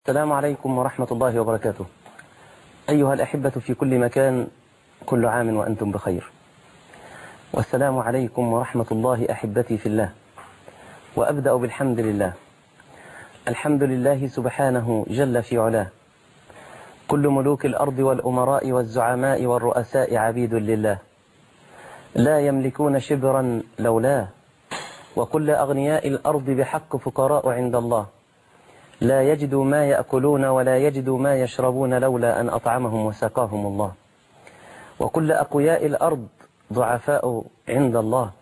السلام عليكم ورحمة الله وبركاته أيها الأحبة في كل مكان كل عام وأنتم بخير والسلام عليكم ورحمة الله أحبتي في الله وأبدأ بالحمد لله الحمد لله سبحانه جل في علاه كل ملوك الأرض والأمراء والزعماء والرؤساء عبيد لله لا يملكون شبرا لولاه وكل أغنياء الأرض بحق فقراء عند الله لا يجدوا ما يأكلون ولا يجدوا ما يشربون لولا أن أطعمهم وسقاهم الله وكل أقوياء الأرض ضعفاء عند الله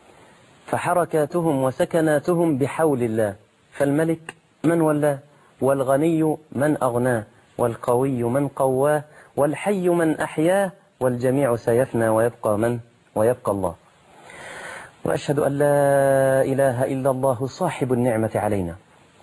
فحركاتهم وسكناتهم بحول الله فالملك من ولاه والغني من أغناه والقوي من قواه والحي من أحياه والجميع سيفنى ويبقى من ويبقى الله وأشهد أن لا إله إلا الله صاحب النعمة علينا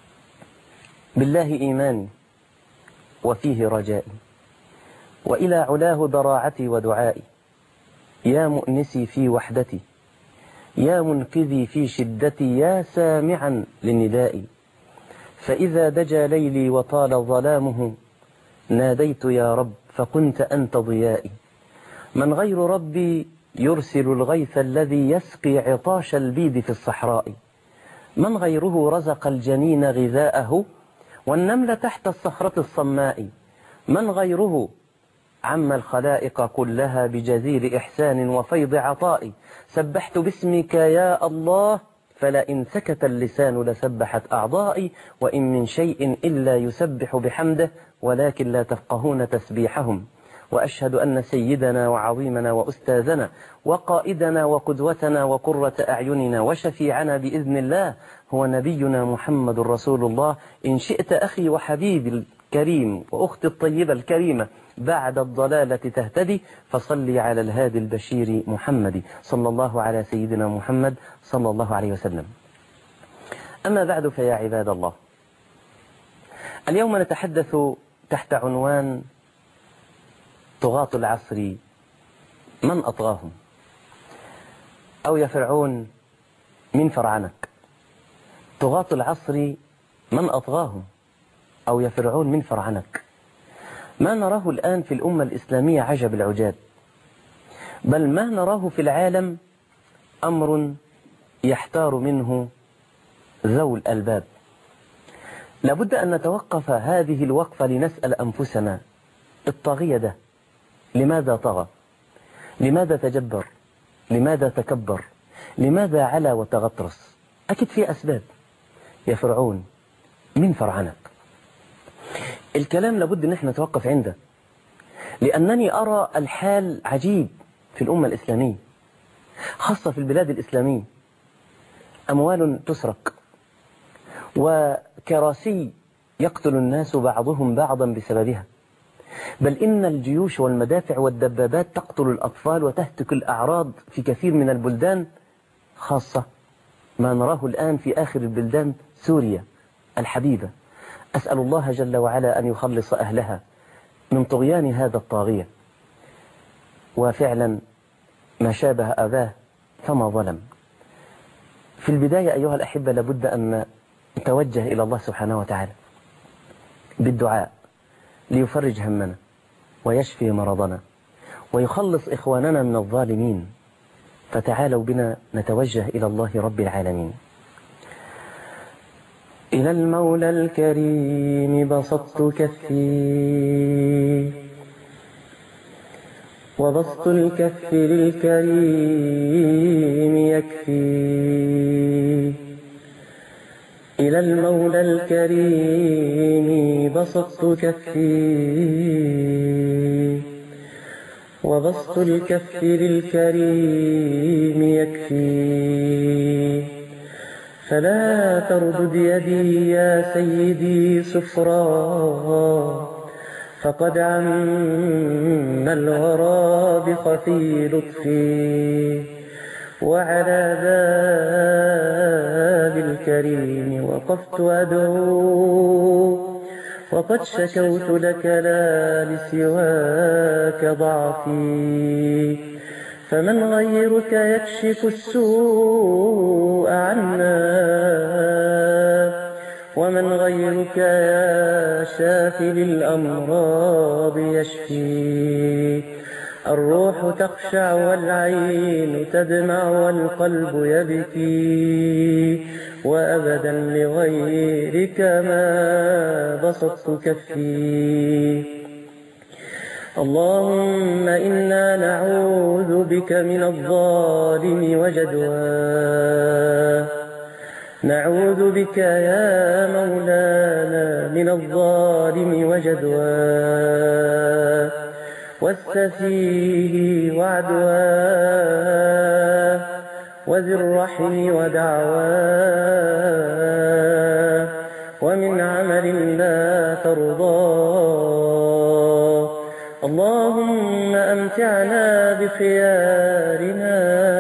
بالله إيماني وفيه رجائي وإلى علاه ضراعتي ودعائي يا مؤنسي في وحدتي يا منقذي في شدتي يا سامعا للنداء فإذا دجى ليلي وطال ظلامه ناديت يا رب فكنت أنت ضيائي من غير ربي يرسل الغيث الذي يسقي عطاش البيد في الصحراء من غيره رزق الجنين غذاءه والنمل تحت الصخرة الصماء من غيره عم الخلائق كلها بجزيل إحسان وفيض عطاء سبحت باسمك يا الله فلئن سكت اللسان لسبحت أعضائي وإن من شيء إلا يسبح بحمده ولكن لا تفقهون تسبيحهم وأشهد أن سيدنا وعظيمنا وأستاذنا وقائدنا وقدوتنا وقرة أعيننا وشفيعنا بإذن الله هو نبينا محمد رسول الله إن شئت أخي وحبيبي الكريم وأختي الطيبة الكريمة بعد الضلالة تهتدي فصلي على الهادي البشير محمد صلى الله على سيدنا محمد صلى الله عليه وسلم أما بعد فيا عباد الله اليوم نتحدث تحت عنوان طغاة العصر من أطغاهم أو يا فرعون من فرعنك طغاة العصر من أطغاهم أو يا فرعون من فرعنك ما نراه الآن في الأمة الإسلامية عجب العجاب بل ما نراه في العالم أمر يحتار منه ذو الألباب لابد أن نتوقف هذه الوقفة لنسأل أنفسنا الطاغية ده لماذا طغى لماذا تجبر لماذا تكبر لماذا علا وتغطرس أكيد في أسباب يا فرعون من فرعنك الكلام لابد ان احنا نتوقف عنده لأنني أرى الحال عجيب في الأمة الإسلامية خاصة في البلاد الإسلامية أموال تسرق وكراسي يقتل الناس بعضهم بعضا بسببها بل إن الجيوش والمدافع والدبابات تقتل الأطفال وتهتك الأعراض في كثير من البلدان خاصة ما نراه الآن في آخر البلدان سوريا الحبيبة أسأل الله جل وعلا أن يخلص أهلها من طغيان هذا الطاغية وفعلا ما شابه أباه فما ظلم في البداية أيها الأحبة لابد أن نتوجه إلى الله سبحانه وتعالى بالدعاء ليفرج همنا ويشفي مرضنا ويخلص إخواننا من الظالمين فتعالوا بنا نتوجه إلى الله رب العالمين إلى المولى الكريم بسطت كفي وبسط الكف للكريم يكفي إلى المولى الكريم بسطت كفي وبسط الكف للكريم يكفي فلا تردد يدي يا سيدي سفرا فقد عم الورى بخفي لطفي وعلى باب الكريم وقفت أدعو وقد شكوت لك لا لسواك ضعفي فمن غيرك يكشف السوء عنا ومن غيرك يا شافي للأمراض يشفي الروح تخشع والعين تدمع والقلب يبكي وأبدا لغيرك ما بسطت كفي اللهم إنا نعوذ بك من الظالم وجدواه نعوذ بك يا مولانا من الظالم وجدواه والسفيه وعدواه وذي الرحم ودعواه ومن عمل لا ترضاه اللهم أمتعنا بخيارنا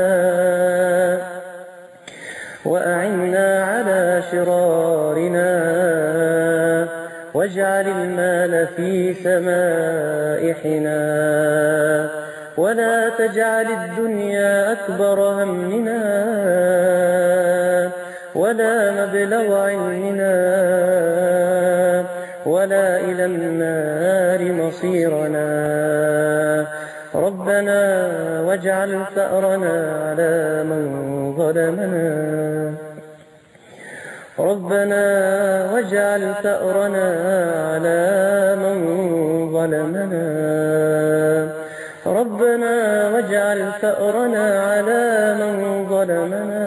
وأعنا على شرارنا واجعل المال في سمائحنا ولا تجعل الدنيا أكبر همنا ولا مبلغ علمنا ولا إلى النار مصيرنا ربنا واجعل ثأرنا على من ظلمنا ربنا واجعل ثأرنا على من ظلمنا ربنا واجعل ثأرنا على من ظلمنا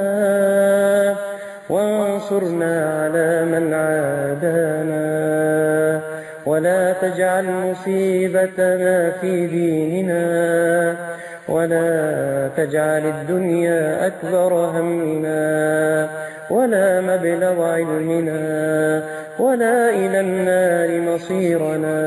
وانصرنا على من عادانا ولا تجعل مصيبتنا في ديننا ولا تجعل الدنيا أكبر همنا ولا مبلغ علمنا ولا إلى النار مصيرنا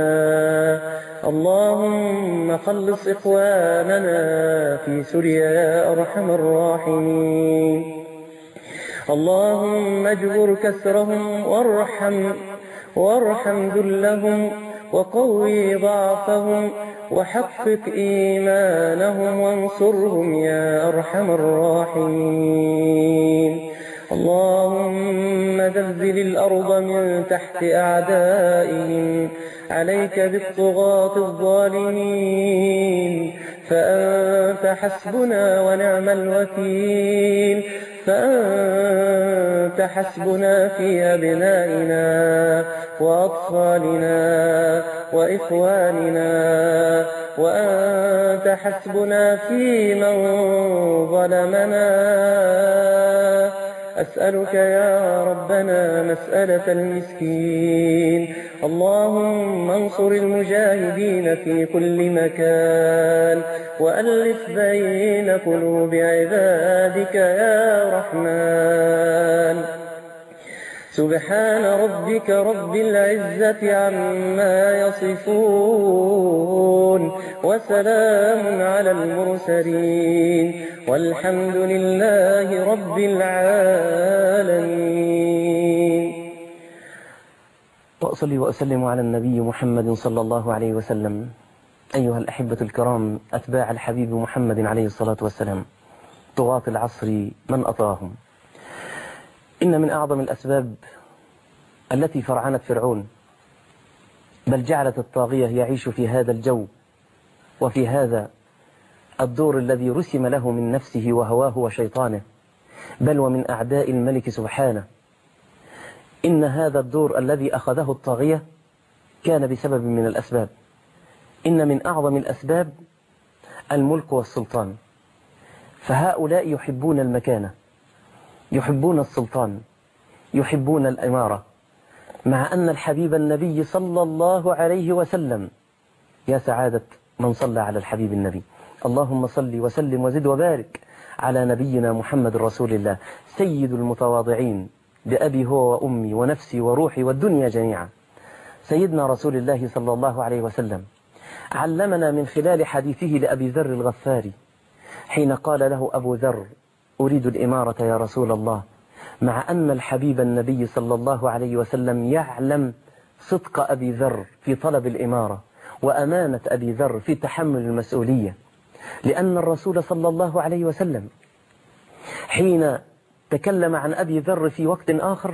اللهم خلص إخواننا في سوريا يا أرحم الراحمين اللهم اجبر كسرهم وارحم وارحم ذلهم وقوي ضعفهم وحقق إيمانهم وانصرهم يا أرحم الراحمين اللهم زلزل الأرض من تحت أعدائهم عليك بالطغاة الظالمين فأنت حسبنا ونعم الوكيل فأنت حسبنا في أبنائنا وأطفالنا وإخواننا وأنت حسبنا في من ظلمنا أسألك يا ربنا مسألة المسكين اللهم انصر المجاهدين في كل مكان وألف بين قلوب عبادك يا رحمن سبحان ربك رب العزة عما يصفون وسلام على المرسلين والحمد لله رب العالمين وأصلي وأسلم على النبي محمد صلى الله عليه وسلم أيها الأحبة الكرام أتباع الحبيب محمد عليه الصلاة والسلام طغاة العصر من أطاهم إن من أعظم الأسباب التي فرعنت فرعون بل جعلت الطاغية يعيش في هذا الجو وفي هذا الدور الذي رسم له من نفسه وهواه وشيطانه بل ومن أعداء الملك سبحانه إن هذا الدور الذي أخذه الطاغية كان بسبب من الأسباب إن من أعظم الأسباب الملك والسلطان فهؤلاء يحبون المكانة يحبون السلطان يحبون الإمارة مع أن الحبيب النبي صلى الله عليه وسلم يا سعادة من صلى على الحبيب النبي اللهم صل وسلم وزد وبارك على نبينا محمد رسول الله سيد المتواضعين بأبي هو وأمي ونفسي وروحي والدنيا جميعا سيدنا رسول الله صلى الله عليه وسلم علمنا من خلال حديثه لأبي ذر الغفاري حين قال له أبو ذر أريد الإمارة يا رسول الله مع أن الحبيب النبي صلى الله عليه وسلم يعلم صدق أبي ذر في طلب الإمارة وأمانة أبي ذر في تحمل المسؤولية لأن الرسول صلى الله عليه وسلم حين تكلم عن أبي ذر في وقت آخر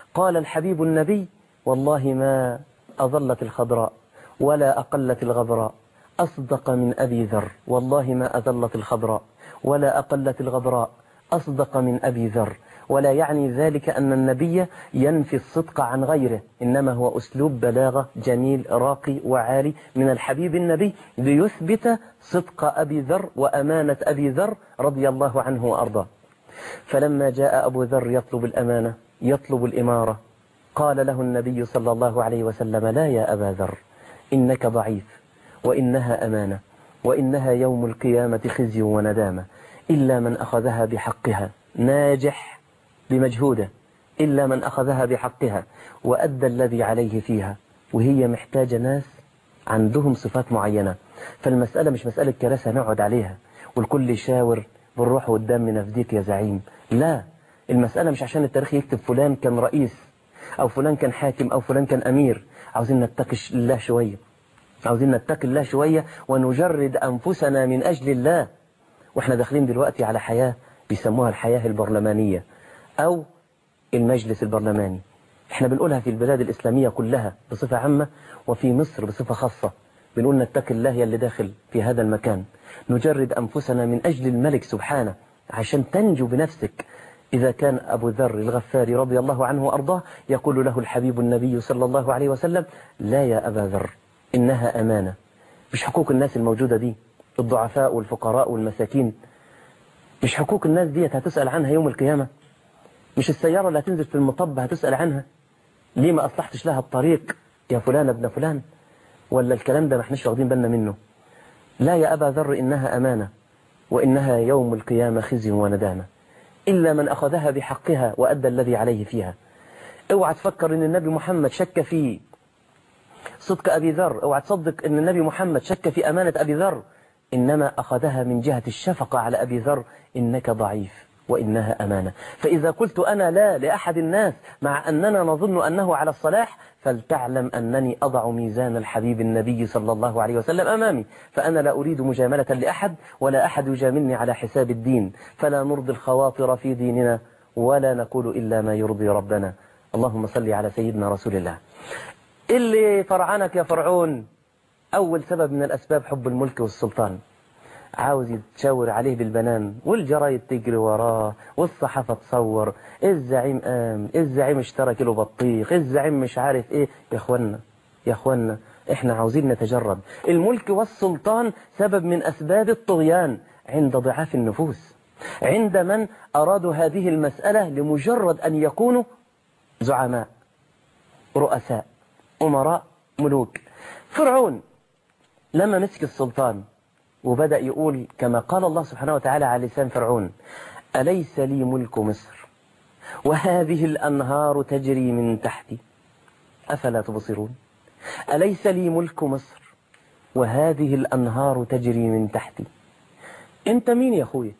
قال الحبيب النبي والله ما أظلت الخضراء ولا أقلت الغبراء أصدق من أبي ذر والله ما أذلت الخضراء ولا أقلت الغبراء أصدق من أبي ذر ولا يعني ذلك أن النبي ينفي الصدق عن غيره إنما هو أسلوب بلاغة جميل راقي وعالي من الحبيب النبي ليثبت صدق أبي ذر وأمانة أبي ذر رضي الله عنه وأرضاه فلما جاء أبو ذر يطلب الأمانة يطلب الإمارة قال له النبي صلى الله عليه وسلم لا يا أبا ذر إنك ضعيف وإنها أمانة وإنها يوم القيامة خزي وندامة إلا من أخذها بحقها ناجح بمجهوده إلا من أخذها بحقها وأدى الذي عليه فيها وهي محتاجة ناس عندهم صفات معينة فالمسألة مش مسألة كراسة نقعد عليها والكل يشاور بالروح والدم نفديك يا زعيم لا المسألة مش عشان التاريخ يكتب فلان كان رئيس أو فلان كان حاكم أو فلان كان أمير عاوزين نتقي الله شوية عاوزين نتقي الله شوية ونجرد أنفسنا من أجل الله وإحنا داخلين دلوقتي على حياة بيسموها الحياة البرلمانية أو المجلس البرلماني احنا بنقولها في البلاد الإسلامية كلها بصفة عامة وفي مصر بصفة خاصة بنقول نتقي الله يا اللي داخل في هذا المكان نجرد أنفسنا من أجل الملك سبحانه عشان تنجو بنفسك إذا كان أبو ذر الغفاري رضي الله عنه وأرضاه يقول له الحبيب النبي صلى الله عليه وسلم لا يا أبا ذر إنها أمانة مش حقوق الناس الموجودة دي الضعفاء والفقراء والمساكين مش حقوق الناس دي هتسأل عنها يوم القيامة مش السيارة اللي هتنزل في المطب هتسأل عنها ليه ما أصلحتش لها الطريق يا فلان ابن فلان ولا الكلام ده ما احناش واخدين بالنا منه لا يا أبا ذر إنها أمانة وإنها يوم القيامة خزي وندامة إلا من أخذها بحقها وأدى الذي عليه فيها اوعى تفكر ان النبي محمد شك في صدق أبي ذر اوعى تصدق ان النبي محمد شك في أمانة أبي ذر إنما أخذها من جهة الشفقة على أبي ذر إنك ضعيف وإنها أمانة فإذا قلت أنا لا لأحد الناس مع أننا نظن أنه على الصلاح فلتعلم أنني أضع ميزان الحبيب النبي صلى الله عليه وسلم أمامي فأنا لا أريد مجاملة لأحد ولا أحد يجاملني على حساب الدين فلا نرضي الخواطر في ديننا ولا نقول إلا ما يرضي ربنا اللهم صل على سيدنا رسول الله اللي فرعنك يا فرعون أول سبب من الأسباب حب الملك والسلطان عاوز يتشاور عليه بالبنان والجرايد تجري وراه والصحافة تصور الزعيم قام الزعيم اشترى كيلو بطيخ الزعيم مش عارف ايه يا اخوانا يا اخوانا احنا عاوزين نتجرد الملك والسلطان سبب من اسباب الطغيان عند ضعاف النفوس عند من ارادوا هذه المسألة لمجرد ان يكونوا زعماء رؤساء امراء ملوك فرعون لما مسك السلطان وبدأ يقول كما قال الله سبحانه وتعالى على لسان فرعون أليس لي ملك مصر وهذه الأنهار تجري من تحتي أفلا تبصرون أليس لي ملك مصر وهذه الأنهار تجري من تحتي أنت مين يا أخويا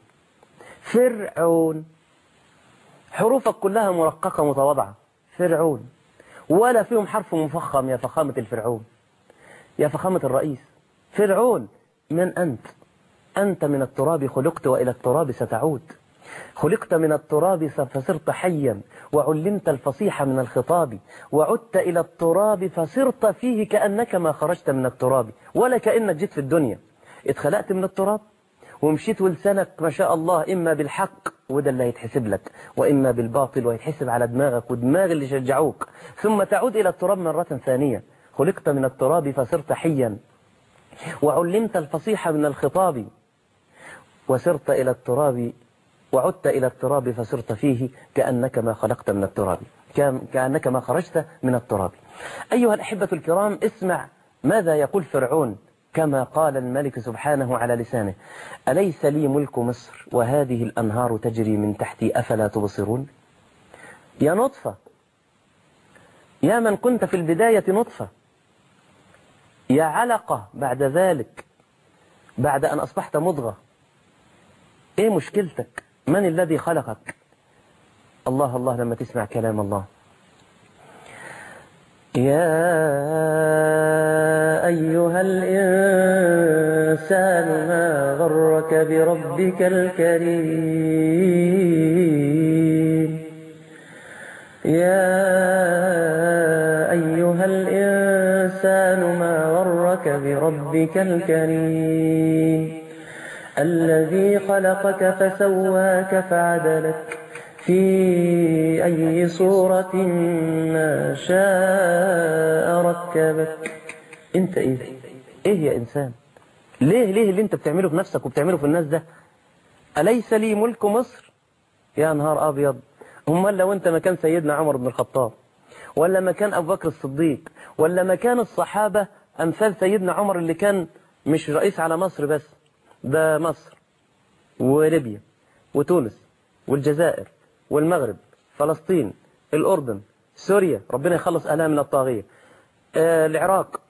فرعون حروفك كلها مرققة متواضعة فرعون ولا فيهم حرف مفخم يا فخامة الفرعون يا فخامة الرئيس فرعون من أنت أنت من التراب خلقت وإلى التراب ستعود خلقت من التراب فصرت حيا وعلمت الفصيح من الخطاب وعدت إلى التراب فصرت فيه كأنك ما خرجت من التراب ولا كأنك جيت في الدنيا اتخلقت من التراب ومشيت ولسانك ما شاء الله إما بالحق وده اللي هيتحسب لك وإما بالباطل ويتحسب على دماغك ودماغ اللي شجعوك ثم تعود إلى التراب مرة ثانية خلقت من التراب فصرت حيا وعلمت الفصيح من الخطاب وسرت إلى التراب وعدت إلى التراب فصرت فيه كأنك ما خلقت من التراب كأنك ما خرجت من التراب أيها الأحبة الكرام اسمع ماذا يقول فرعون كما قال الملك سبحانه على لسانه أليس لي ملك مصر وهذه الأنهار تجري من تحتي أفلا تبصرون يا نطفة يا من كنت في البداية نطفة يا علقة بعد ذلك بعد أن أصبحت مضغة إيه مشكلتك من الذي خلقك الله الله لما تسمع كلام الله يا أيها الإنسان ما غرك بربك الكريم يا الإنسان ما غرك بربك الكريم الذي خلقك فسواك فعدلك في أي صورة ما شاء ركبك انت ايه ايه يا انسان ليه ليه اللي انت بتعمله في نفسك وبتعمله في الناس ده أليس لي ملك مصر يا نهار أبيض امال لو انت مكان سيدنا عمر بن الخطاب ولا مكان أبو بكر الصديق ولا مكان الصحابة أمثال سيدنا عمر اللي كان مش رئيس على مصر بس ده مصر وليبيا وتونس والجزائر والمغرب فلسطين الأردن سوريا ربنا يخلص أهلها من الطاغية آه العراق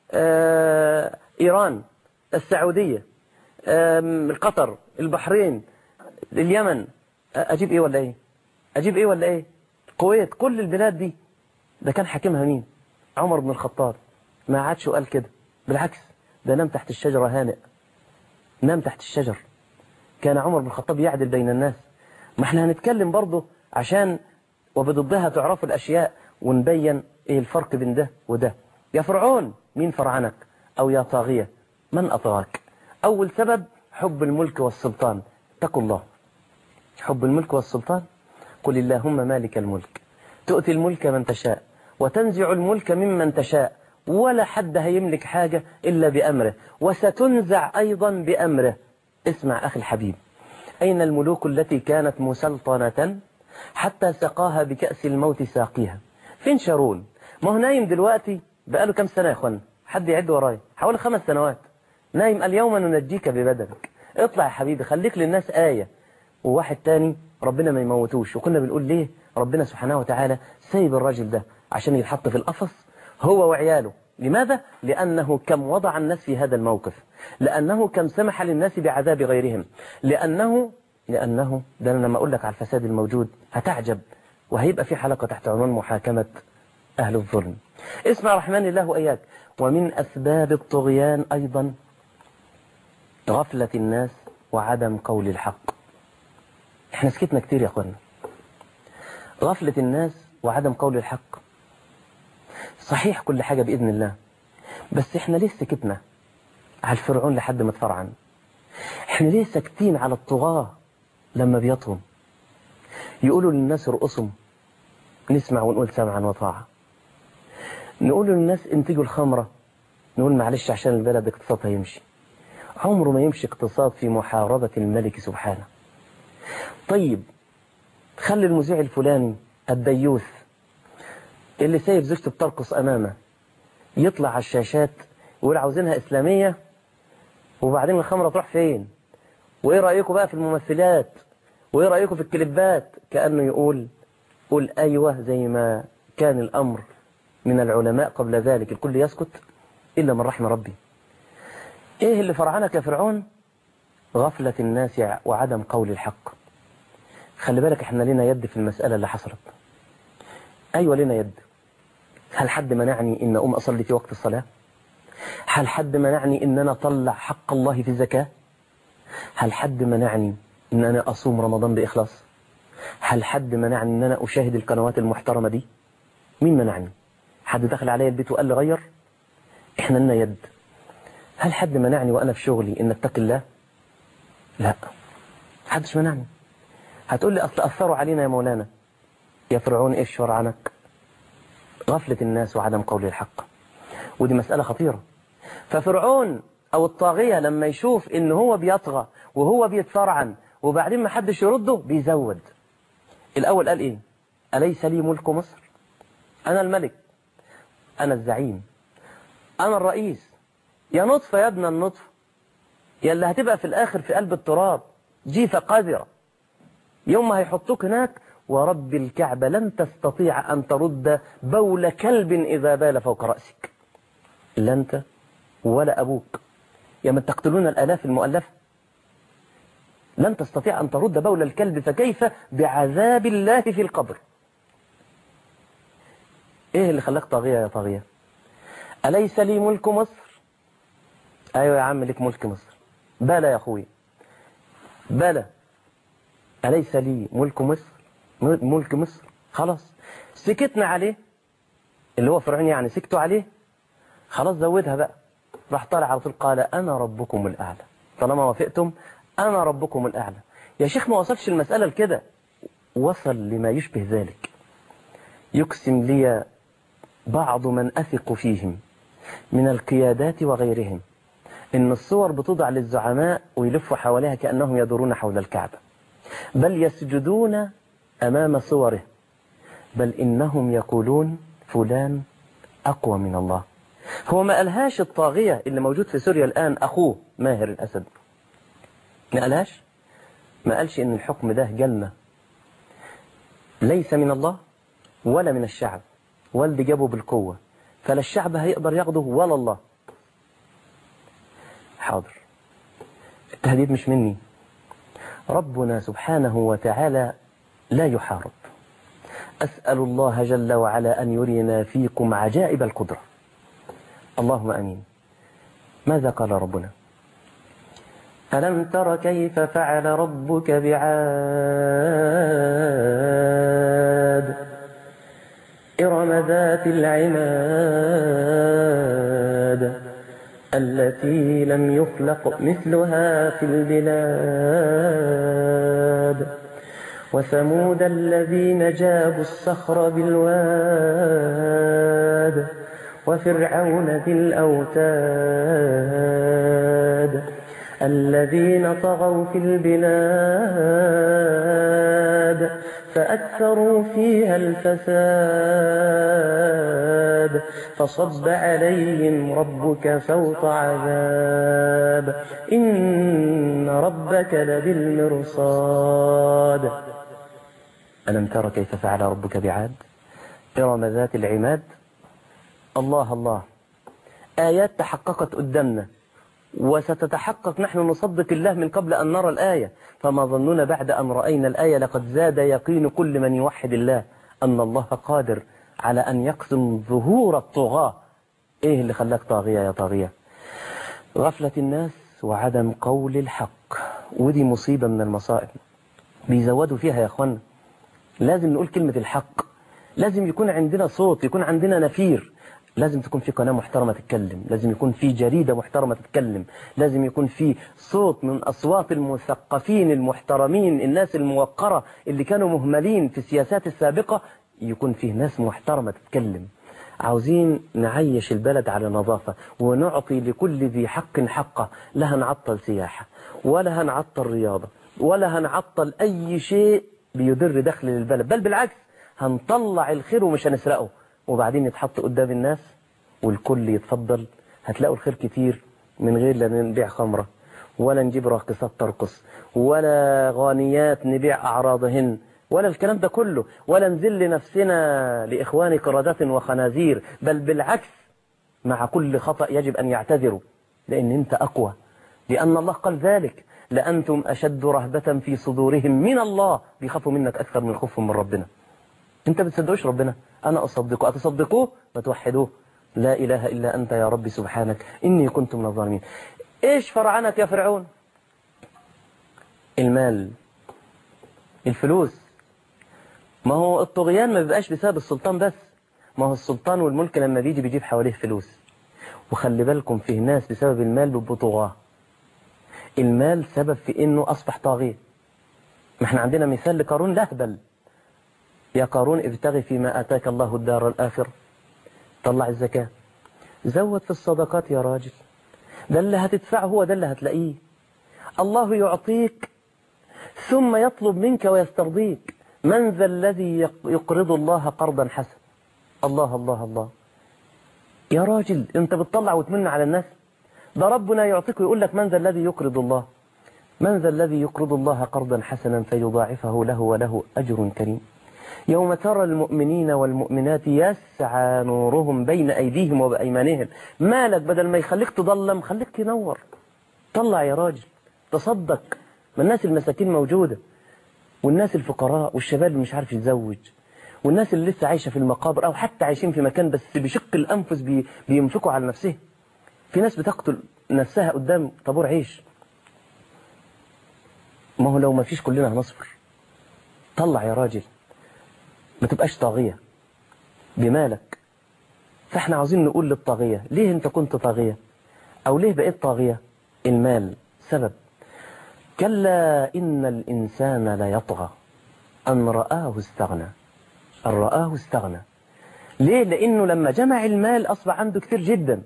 آه إيران السعودية آه قطر البحرين اليمن أجيب إيه ولا إيه أجيب إيه ولا إيه الكويت كل البلاد دي ده كان حاكمها مين عمر بن الخطاب ما عادش وقال كده بالعكس ده نام تحت الشجرة هانئ نام تحت الشجر كان عمر بن الخطاب يعدل بين الناس ما احنا هنتكلم برضه عشان وبضدها تعرفوا الأشياء ونبين ايه الفرق بين ده وده يا فرعون مين فرعنك أو يا طاغية من أطغاك أول سبب حب الملك والسلطان اتقوا الله حب الملك والسلطان قل اللهم مالك الملك تؤتي الملك من تشاء وتنزع الملك ممن تشاء ولا حد هيملك حاجة إلا بأمره وستنزع أيضا بأمره اسمع أخي الحبيب أين الملوك التي كانت مسلطنة حتى سقاها بكأس الموت ساقيها فين شارون ما هو نايم دلوقتي بقاله كم سنة يا أخوانا حد يعد ورايا حوالي خمس سنوات نايم اليوم ننجيك ببدنك اطلع يا حبيبي خليك للناس آية وواحد تاني ربنا ما يموتوش وكنا بنقول ليه ربنا سبحانه وتعالى سايب الراجل ده عشان يتحط في القفص هو وعياله لماذا؟ لأنه كم وضع الناس في هذا الموقف لأنه كم سمح للناس بعذاب غيرهم لأنه لأنه ده أنا لما أقول لك على الفساد الموجود هتعجب وهيبقى في حلقة تحت عنوان محاكمة أهل الظلم اسمع رحمن الله وإياك ومن أسباب الطغيان أيضا غفلة الناس وعدم قول الحق احنا سكتنا كتير يا أخوانا غفلة الناس وعدم قول الحق صحيح كل حاجة بإذن الله بس احنا ليه سكتنا على الفرعون لحد ما اتفرعن احنا ليه ساكتين على الطغاة لما بيطهم يقولوا للناس ارقصوا نسمع ونقول سمعا وطاعة نقول للناس انتجوا الخمرة نقول معلش عشان البلد اقتصادها يمشي عمره ما يمشي اقتصاد في محاربة الملك سبحانه طيب خلي المذيع الفلاني الديوث اللي سايب زوجته بترقص أمامه يطلع على الشاشات ويقول عاوزينها إسلامية وبعدين الخمرة تروح فين وإيه رأيكم بقى في الممثلات وإيه رأيكم في الكليبات كأنه يقول قل أيوة زي ما كان الأمر من العلماء قبل ذلك الكل يسكت إلا من رحم ربي إيه اللي فرعنك يا فرعون غفلة الناس وعدم قول الحق خلي بالك احنا لنا يد في المسألة اللي حصلت أيوة لنا يد هل حد منعني إن أقوم أصلي في وقت الصلاة هل حد منعني إن أنا أطلع حق الله في الزكاة هل حد منعني إن أنا أصوم رمضان بإخلاص هل حد منعني إن أنا أشاهد القنوات المحترمة دي مين منعني حد دخل عليا البيت وقال لي غير إحنا لنا يد هل حد منعني وأنا في شغلي إن اتقي الله لا حدش منعني هتقول لي أصل أثروا علينا يا مولانا يا فرعون إيش شر عنك غفلة الناس وعدم قول الحق ودي مسألة خطيرة ففرعون أو الطاغية لما يشوف إن هو بيطغى وهو بيتفرعن وبعدين ما حدش يرده بيزود الأول قال إيه أليس لي ملك مصر أنا الملك أنا الزعيم أنا الرئيس يا نطفة يا ابن النطفة يا اللي هتبقى في الآخر في قلب التراب جيفة قذرة يوم ما هيحطوك هناك ورب الكعبة لن تستطيع أن ترد بول كلب إذا بال فوق رأسك لا أنت ولا أبوك يا من تقتلون الآلاف المؤلفة لن تستطيع أن ترد بول الكلب فكيف بعذاب الله في القبر إيه اللي خلاك طاغية يا طاغية أليس لي ملك مصر أيوة يا عم لك ملك مصر بلى يا أخوي بلى أليس لي ملك مصر ملك مصر خلاص سكتنا عليه اللي هو فرعون يعني سكتوا عليه خلاص زودها بقى راح طالع على طول قال أنا ربكم الأعلى طالما وافقتم أنا ربكم الأعلى يا شيخ ما وصلش المسألة لكده وصل لما يشبه ذلك يقسم لي بعض من أثق فيهم من القيادات وغيرهم إن الصور بتوضع للزعماء ويلفوا حواليها كأنهم يدورون حول الكعبة بل يسجدون أمام صوره بل إنهم يقولون فلان أقوى من الله هو ما قالهاش الطاغية اللي موجود في سوريا الآن أخوه ماهر الأسد ما قالهاش ما قالش إن الحكم ده جنة ليس من الله ولا من الشعب والدي جابه بالقوة فلا الشعب هيقدر ياخده ولا الله حاضر التهديد مش مني ربنا سبحانه وتعالى لا يحارب أسأل الله جل وعلا أن يرينا فيكم عجائب القدرة اللهم أمين ماذا قال ربنا ألم تر كيف فعل ربك بعاد إرم ذات العماد التي لم يخلق مثلها في البلاد وثمود الذين جابوا الصخر بالواد وفرعون ذي الأوتاد الذين طغوا في البلاد فأكثروا فيها الفساد فصب عليهم ربك سوط عذاب إن ربك لبالمرصاد ألم تر كيف فعل ربك بعاد إرم ذات العماد الله الله آيات تحققت قدامنا وستتحقق نحن نصدق الله من قبل أن نرى الآية فما ظننا بعد أن رأينا الآية لقد زاد يقين كل من يوحد الله أن الله قادر على أن يقسم ظهور الطغاة إيه اللي خلاك طاغية يا طاغية غفلة الناس وعدم قول الحق ودي مصيبة من المصائب بيزودوا فيها يا أخوانا لازم نقول كلمة الحق لازم يكون عندنا صوت يكون عندنا نفير لازم تكون في قناة محترمة تتكلم لازم يكون في جريدة محترمة تتكلم لازم يكون في صوت من أصوات المثقفين المحترمين الناس الموقرة اللي كانوا مهملين في السياسات السابقة يكون فيه ناس محترمة تتكلم عاوزين نعيش البلد على نظافة ونعطي لكل ذي حق حقه لا هنعطل سياحة ولا هنعطل رياضة ولا هنعطل أي شيء بيدر دخل للبلد بل بالعكس هنطلع الخير ومش هنسرقه وبعدين يتحط قدام الناس والكل يتفضل هتلاقوا الخير كتير من غير لا نبيع خمرة ولا نجيب راقصات ترقص ولا غانيات نبيع أعراضهن ولا الكلام ده كله ولا نذل نفسنا لإخوان قردات وخنازير بل بالعكس مع كل خطأ يجب أن يعتذروا لأن أنت أقوى لأن الله قال ذلك لأنتم أشد رهبة في صدورهم من الله بيخافوا منك أكثر من خوفهم من ربنا أنت بتصدقوش ربنا أنا أصدقه أتصدقوه وتوحدوه لا إله إلا أنت يا ربي سبحانك إني كنت من الظالمين إيش فرعنك يا فرعون المال الفلوس ما هو الطغيان ما بيبقاش بسبب السلطان بس ما هو السلطان والملك لما بيجي بيجيب حواليه فلوس وخلي بالكم فيه ناس بسبب المال بيبقوا طغاه المال سبب في انه اصبح طاغية ما احنا عندنا مثال لقارون لهبل يا قارون ابتغي فيما اتاك الله الدار الاخرة طلع الزكاة زود في الصدقات يا راجل ده اللي هتدفعه هو ده اللي هتلاقيه الله يعطيك ثم يطلب منك ويسترضيك من ذا الذي يقرض الله قرضا حسنا الله الله الله يا راجل انت بتطلع وتمن على الناس ده ربنا يعطيك ويقول لك من ذا الذي يقرض الله من ذا الذي يقرض الله قرضا حسنا فيضاعفه له وله أجر كريم يوم ترى المؤمنين والمؤمنات يسعى نورهم بين أيديهم وبأيمانهم مالك بدل ما يخليك تضلم خليك تنور طلع يا راجل تصدق ما الناس المساكين موجودة والناس الفقراء والشباب اللي مش عارف يتزوج والناس اللي لسه عايشة في المقابر أو حتى عايشين في مكان بس بشق الأنفس بي بينفقوا على نفسهم في ناس بتقتل نفسها قدام طابور عيش ما هو لو ما فيش كلنا هنصبر طلع يا راجل ما تبقاش طاغية بمالك فاحنا عاوزين نقول للطاغية ليه انت كنت طاغية او ليه بقيت طاغية المال سبب كلا إن الإنسان ليطغى أن رآه استغنى أن رآه استغنى ليه لأنه لما جمع المال أصبح عنده كتير جدا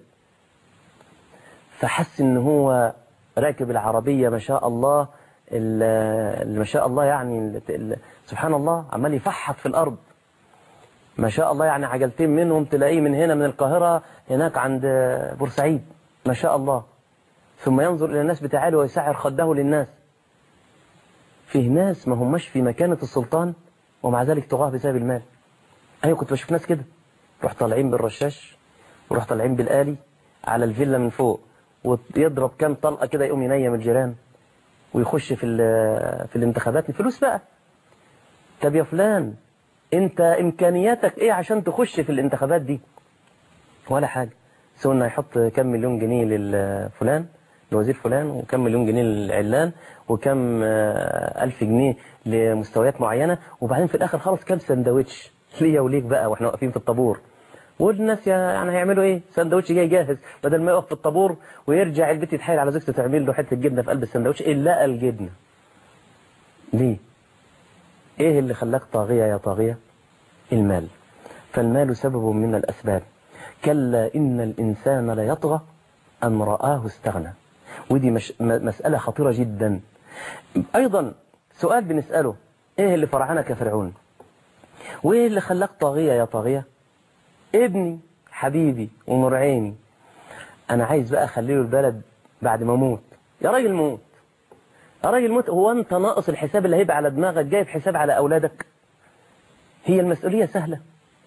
فحس إن هو راكب العربية ما شاء الله ال- ما شاء الله يعني ال- ال- سبحان الله عمال يفحط في الأرض ما شاء الله يعني عجلتين منهم تلاقيه من هنا من القاهرة هناك عند بورسعيد ما شاء الله ثم ينظر إلى الناس بتعالي ويسعر خده للناس فيه ناس ما هماش في مكانة السلطان ومع ذلك تغاه بسبب المال أيوة كنت بشوف ناس كده روح طالعين بالرشاش وروح طالعين بالآلي على الفيلا من فوق ويضرب كام طلقة كده يقوم ينيم الجيران ويخش في ال- في الانتخابات الفلوس بقى طب يا فلان انت امكانياتك ايه عشان تخش في الانتخابات دي ولا حاجة سوى انه يحط كم مليون جنيه للفلان لوزير فلان وكم مليون جنيه للعلان وكم آه، ألف جنيه لمستويات معينة وبعدين في الآخر خلص كم سندوتش ليا وليك بقى واحنا واقفين في الطابور والناس يا- يعني هيعملوا ايه سندوتش جاي جاهز بدل ما يقف في الطابور ويرجع البيت يتحايل على زوجته تعمل له حته جبنه في قلب السندوتش الا الجبنه ليه ايه اللي خلاك طاغيه يا طاغيه المال فالمال سبب من الاسباب كلا ان الانسان ليطغى ان رآه استغنى ودي مش م- مسألة خطيرة جدا أيضا سؤال بنسأله إيه اللي فرعنك يا فرعون وإيه اللي خلاك طاغية يا طاغية ابني حبيبي ونور عيني أنا عايز بقى أخليه البلد بعد ما أموت يا راجل موت يا راجل موت هو أنت ناقص الحساب اللي هيبقى على دماغك جايب حساب على أولادك هي المسؤولية سهلة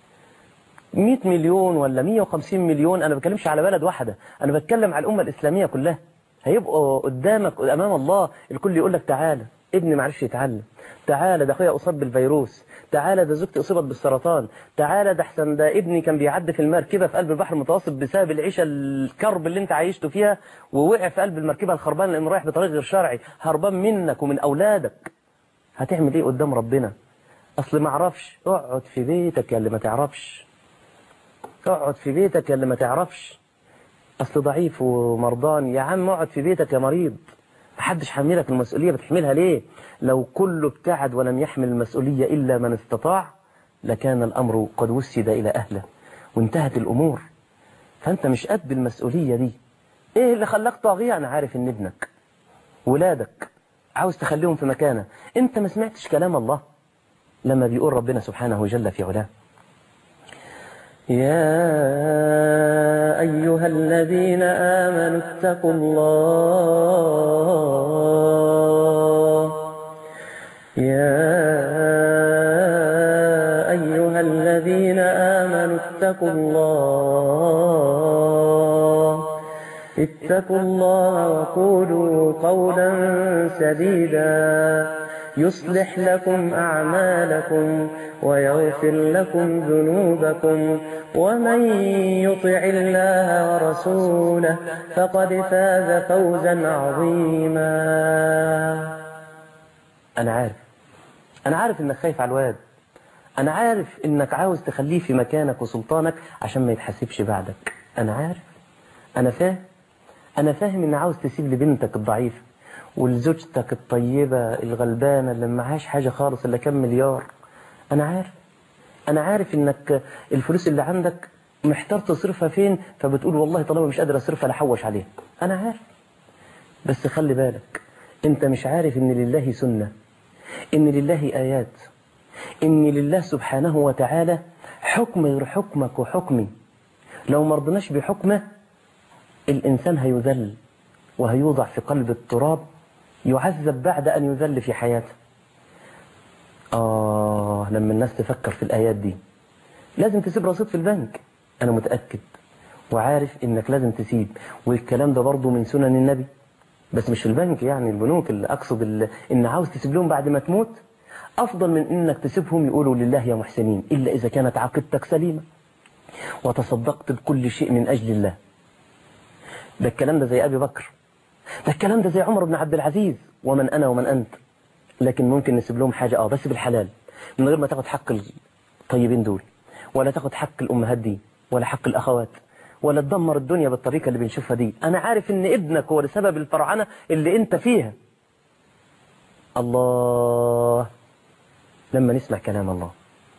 100 مليون ولا 150 مليون انا بتكلمش على بلد واحده انا بتكلم على الامه الاسلاميه كلها هيبقوا قدامك امام الله الكل يقول لك تعالى ابني ما عرفش يتعلم تعالى ده اخويا اصاب بالفيروس تعالى ده زوجتي اصيبت بالسرطان تعالى ده احسن ده ابني كان بيعدي في المركبه في قلب البحر المتوسط بسبب العيشه الكرب اللي انت عايشته فيها ووقع في قلب المركبه الخربانه لانه رايح بطريق غير شرعي هربان منك ومن اولادك هتعمل ايه قدام ربنا اصل ما اعرفش اقعد في بيتك يا اللي ما تعرفش اقعد في بيتك يا اللي ما تعرفش اصل ضعيف ومرضان يا عم اقعد في بيتك يا مريض محدش حاملك المسؤولية بتحملها ليه لو كله ابتعد ولم يحمل المسؤولية إلا من استطاع لكان الأمر قد وسد إلى أهله وانتهت الأمور فأنت مش قد المسؤولية دي إيه اللي خلاك طاغية أنا عارف إن ابنك ولادك عاوز تخليهم في مكانه أنت ما سمعتش كلام الله لما بيقول ربنا سبحانه جل في علاه يا أيها الذين آمنوا اتقوا الله يا أيها الذين آمنوا اتقوا الله اتقوا الله وقولوا قولا سديدا يصلح لكم أعمالكم ويغفر لكم ذنوبكم ومن يطع الله ورسوله فقد فاز فوزا عظيما أنا عارف أنا عارف إنك خايف على الواد أنا عارف إنك عاوز تخليه في مكانك وسلطانك عشان ما يتحاسبش بعدك أنا عارف أنا فاهم أنا فاهم إن عاوز تسيب لبنتك الضعيفة ولزوجتك الطيبة الغلبانة اللي معهاش حاجة خالص إلا كام مليار أنا عارف أنا عارف إنك الفلوس اللي عندك محتار تصرفها فين فبتقول والله طالما مش قادر أصرفها لحوش عليها أنا عارف بس خلي بالك أنت مش عارف إن لله سنة إن لله آيات إن لله سبحانه وتعالى حكم غير حكمك وحكمي لو مرضناش بحكمه الإنسان هيذل وهيوضع في قلب التراب يعذب بعد أن يذل في حياته آه لما الناس تفكر في الآيات دي لازم تسيب رصيد في البنك أنا متأكد وعارف إنك لازم تسيب والكلام ده برضه من سنن النبي بس مش في البنك يعني البنوك اللي أقصد اللي إن عاوز تسيب لهم بعد ما تموت أفضل من إنك تسيبهم يقولوا لله يا محسنين إلا إذا كانت عقيدتك سليمة وتصدقت بكل شيء من أجل الله ده الكلام ده زي أبي بكر ده الكلام ده زي عمر بن عبد العزيز ومن أنا ومن أنت لكن ممكن نسيب لهم حاجة اه بس بالحلال من غير ما تاخد حق الطيبين دول ولا تاخد حق الأمهات دي ولا حق الأخوات ولا تدمر الدنيا بالطريقة اللي بنشوفها دي أنا عارف إن ابنك هو لسبب الفرعنة اللي أنت فيها الله لما نسمع كلام الله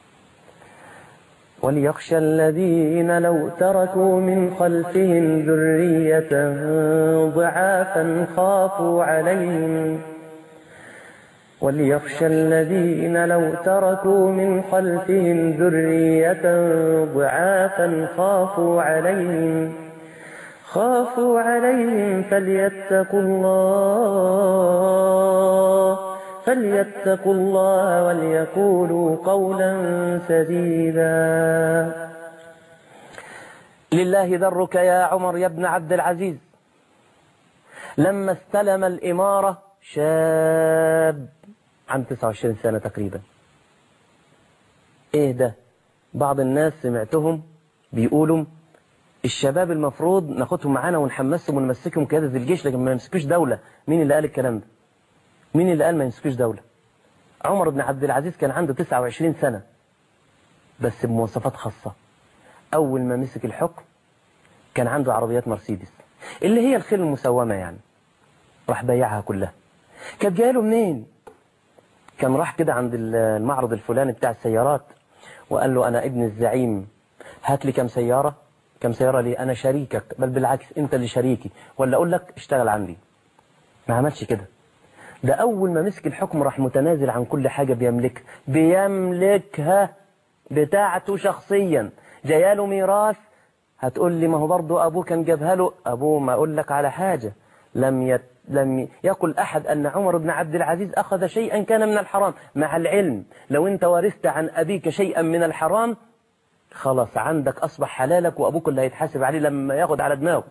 وليخشى الذين لو تركوا من خلفهم ذرية ضعافا خافوا عليهم وليخشى الذين لو تركوا من خلفهم ذرية ضعافا خافوا عليهم خافوا عليهم فليتقوا الله فليتقوا الله وليقولوا قولا سديدا لله ذرك يا عمر يا ابن عبد العزيز لما استلم الإمارة شاب عن 29 سنة تقريبا ايه ده بعض الناس سمعتهم بيقولوا الشباب المفروض ناخدهم معانا ونحمسهم ونمسكهم قيادة الجيش لكن ما نمسكوش دولة مين اللي قال الكلام ده مين اللي قال ما يمسكوش دولة عمر بن عبد العزيز كان عنده 29 سنة بس بمواصفات خاصة أول ما مسك الحكم كان عنده عربيات مرسيدس اللي هي الخيل المسومة يعني راح بايعها كلها كانت جايه له منين كان راح كده عند المعرض الفلاني بتاع السيارات وقال له أنا ابن الزعيم هات لي كم سيارة كم سيارة لي أنا شريكك بل بالعكس أنت اللي شريكي ولا أقول لك اشتغل عندي ما عملش كده ده أول ما مسك الحكم راح متنازل عن كل حاجة بيملكها بيملكها بتاعته شخصيا جاياله ميراث هتقول لي ما هو برضه أبوه كان جابها له أبوه ما أقول لك على حاجة لم يت لم يقل أحد أن عمر بن عبد العزيز أخذ شيئا كان من الحرام مع العلم لو أنت ورثت عن أبيك شيئا من الحرام خلاص عندك أصبح حلالك وأبوك اللي هيتحاسب عليه لما ياخد على دماغه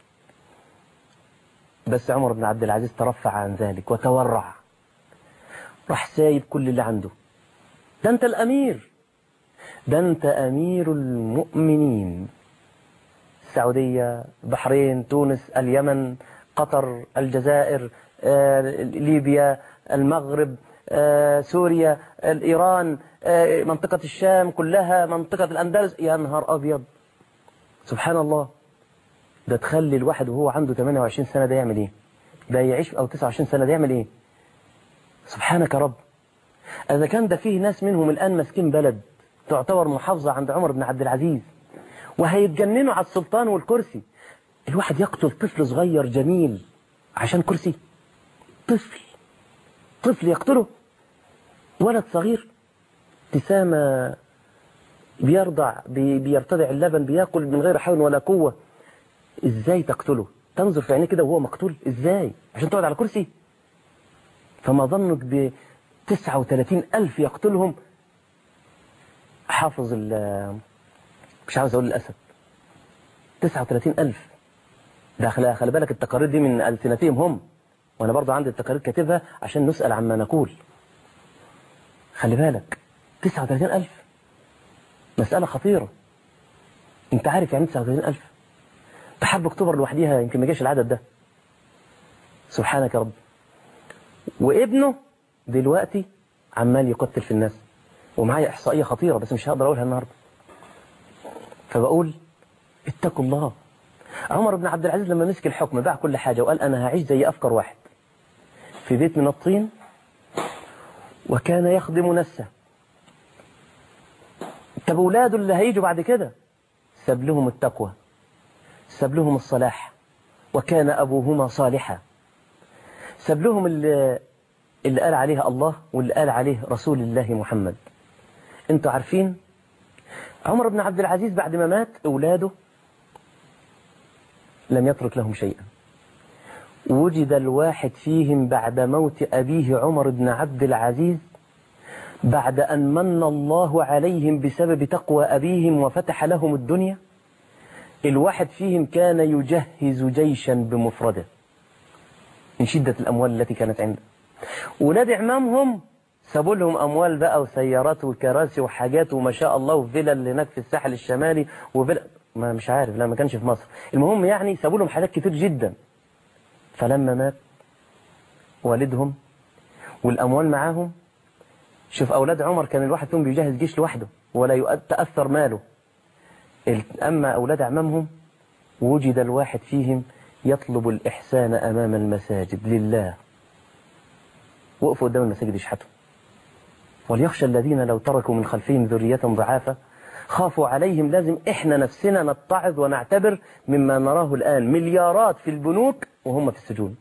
بس عمر بن عبد العزيز ترفع عن ذلك وتورع راح سايب كل اللي عنده ده أنت الأمير ده أنت أمير المؤمنين السعودية البحرين تونس اليمن قطر الجزائر آه، ليبيا المغرب آه، سوريا إيران آه، منطقة الشام كلها منطقة الأندلس يا نهار أبيض سبحان الله ده تخلي الواحد وهو عنده 28 سنة ده يعمل إيه ده يعيش أو 29 سنة ده يعمل إيه سبحانك يا رب إذا كان ده فيه ناس منهم الآن ماسكين بلد تعتبر محافظة عند عمر بن عبد العزيز وهيتجننوا على السلطان والكرسي الواحد يقتل طفل صغير جميل عشان كرسي طفل طفل يقتله ولد صغير ابتسامة بيرضع بي- بيرتضع اللبن بياكل من غير حول ولا قوة ازاي تقتله تنظر في عينيه كده وهو مقتول ازاي عشان تقعد على كرسي فما ظنك ب 39 ألف يقتلهم حافظ ال- مش عاوز أقول الأسد 39 ألف ده خلي خلي بالك التقارير دي من ألسنتهم هم وأنا برضو عندي التقارير كاتبها عشان نسأل عما نقول خلي بالك 39 ألف مسألة خطيرة أنت عارف يعني 39 ألف ده حرب أكتوبر لوحديها يمكن ما جاش العدد ده سبحانك يا رب وابنه دلوقتي عمال يقتل في الناس ومعايا إحصائية خطيرة بس مش هقدر أقولها النهاردة فبقول اتقوا الله عمر بن عبد العزيز لما مسك الحكم باع كل حاجة وقال أنا هعيش زي أفكر واحد في بيت من الطين وكان يخدم نفسه طب أولاده اللي هيجوا بعد كده ساب لهم التقوى ساب لهم الصلاح وكان أبوهما صالحا ساب لهم اللي, اللي قال عليها الله واللي قال عليه رسول الله محمد انتوا عارفين عمر بن عبد العزيز بعد ما مات أولاده لم يترك لهم شيئا وجد الواحد فيهم بعد موت أبيه عمر بن عبد العزيز بعد أن من الله عليهم بسبب تقوى أبيهم وفتح لهم الدنيا الواحد فيهم كان يجهز جيشا بمفرده من شدة الأموال التي كانت عنده ولاد عمامهم سابوا لهم أموال بقى وسيارات وكراسي وحاجات وما شاء الله وفيلل هناك في الساحل الشمالي وفيلل ما مش عارف لا ما كانش في مصر المهم يعني سابوا لهم حاجات كتير جدا فلما مات والدهم والأموال معاهم شوف أولاد عمر كان الواحد فيهم بيجهز جيش لوحده ولا يؤ- تأثر ماله ال- أما أولاد أعمامهم وجد الواحد فيهم يطلب الإحسان أمام المساجد لله وقفوا قدام المساجد يشحتوا وليخشى الذين لو تركوا من خلفهم ذرية ضعافة خافوا عليهم لازم احنا نفسنا نتعظ ونعتبر مما نراه الآن مليارات في البنوك وهم في السجون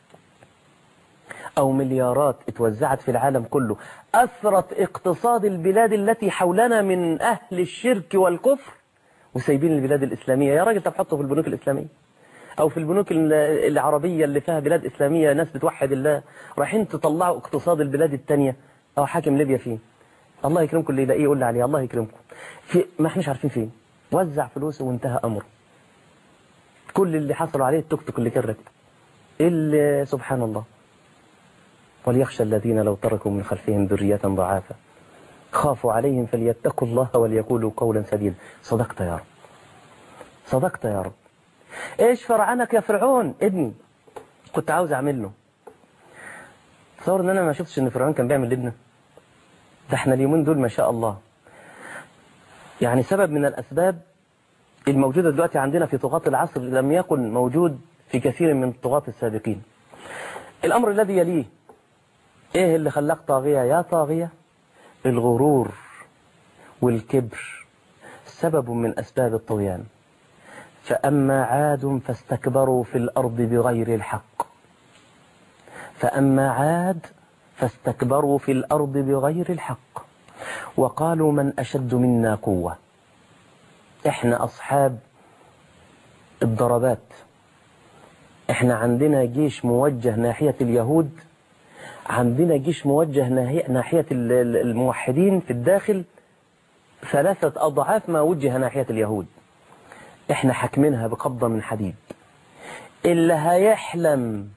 أو مليارات اتوزعت في العالم كله أثرت اقتصاد البلاد التي حولنا من أهل الشرك والكفر وسايبين البلاد الإسلامية يا راجل طب حطه في البنوك الإسلامية أو في البنوك ال- العربية اللي فيها بلاد إسلامية ناس بتوحد الله رايحين تطلعوا اقتصاد البلاد التانية أو حاكم ليبيا فين الله يكرمكم اللي يلاقيه يقول لي عليه الله يكرمكم في ما احناش عارفين فين وزع فلوسه وانتهى أمره كل اللي حصلوا عليه التوك توك اللي كان راكبه اللي سبحان الله وليخشى الذين لو تركوا من خلفهم ذرية ضعافا خافوا عليهم فليتقوا الله وليقولوا قولا سديدا صدقت يا رب صدقت يا رب ايش فرعنك يا فرعون ابني كنت عاوز اعمل له تصور ان انا ما شفتش ان فرعون كان بيعمل لابنه ده احنا اليومين دول ما شاء الله يعني سبب من الاسباب الموجوده دلوقتي عندنا في طغاة العصر لم يكن موجود في كثير من الطغاة السابقين الامر الذي يليه ايه اللي خلاك طاغية يا طاغية الغرور والكبر سبب من اسباب الطغيان فأما عاد فاستكبروا في الأرض بغير الحق فأما عاد فاستكبروا في الأرض بغير الحق وقالوا من أشد منا قوة إحنا أصحاب الضربات إحنا عندنا جيش موجه ناحية اليهود عندنا جيش موجه ناحية, ناحية ال- ال- الموحدين في الداخل ثلاثة أضعاف ما وجه ناحية اليهود احنا حاكمينها بقبضة من حديد اللي هيحلم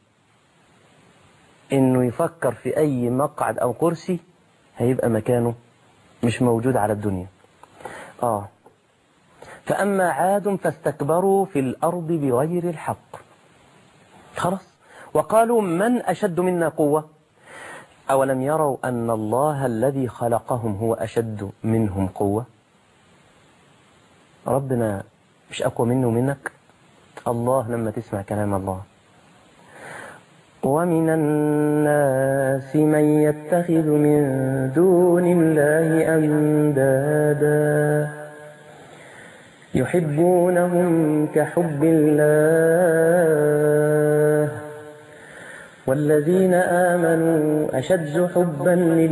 انه يفكر في اي مقعد او كرسي هيبقى مكانه مش موجود على الدنيا اه فاما عاد فاستكبروا في الارض بغير الحق خلاص وقالوا من اشد منا قوة اولم يروا ان الله الذي خلقهم هو اشد منهم قوة ربنا مش أقوى منه ومنك الله لما تسمع كلام الله ومن الناس من يتخذ من دون الله أندادا يحبونهم كحب الله والذين آمنوا أشد حبا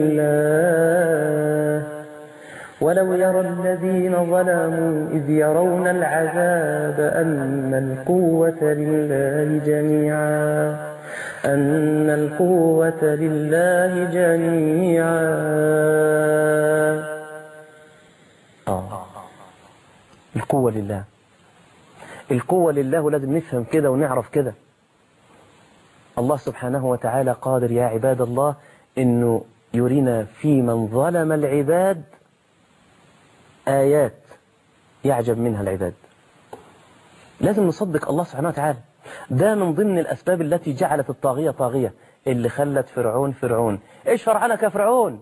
لله ولو يرى الذين ظلموا إذ يرون العذاب أن القوة لله جميعا أن القوة لله جميعا آه القوة لله القوة لله ولازم نفهم كده ونعرف كده الله سبحانه وتعالى قادر يا عباد الله انه يرينا في من ظلم العباد آيات يعجب منها العباد لازم نصدق الله سبحانه وتعالى ده من ضمن الأسباب التي جعلت الطاغية طاغية اللي خلت فرعون فرعون إيش فرعنك يا فرعون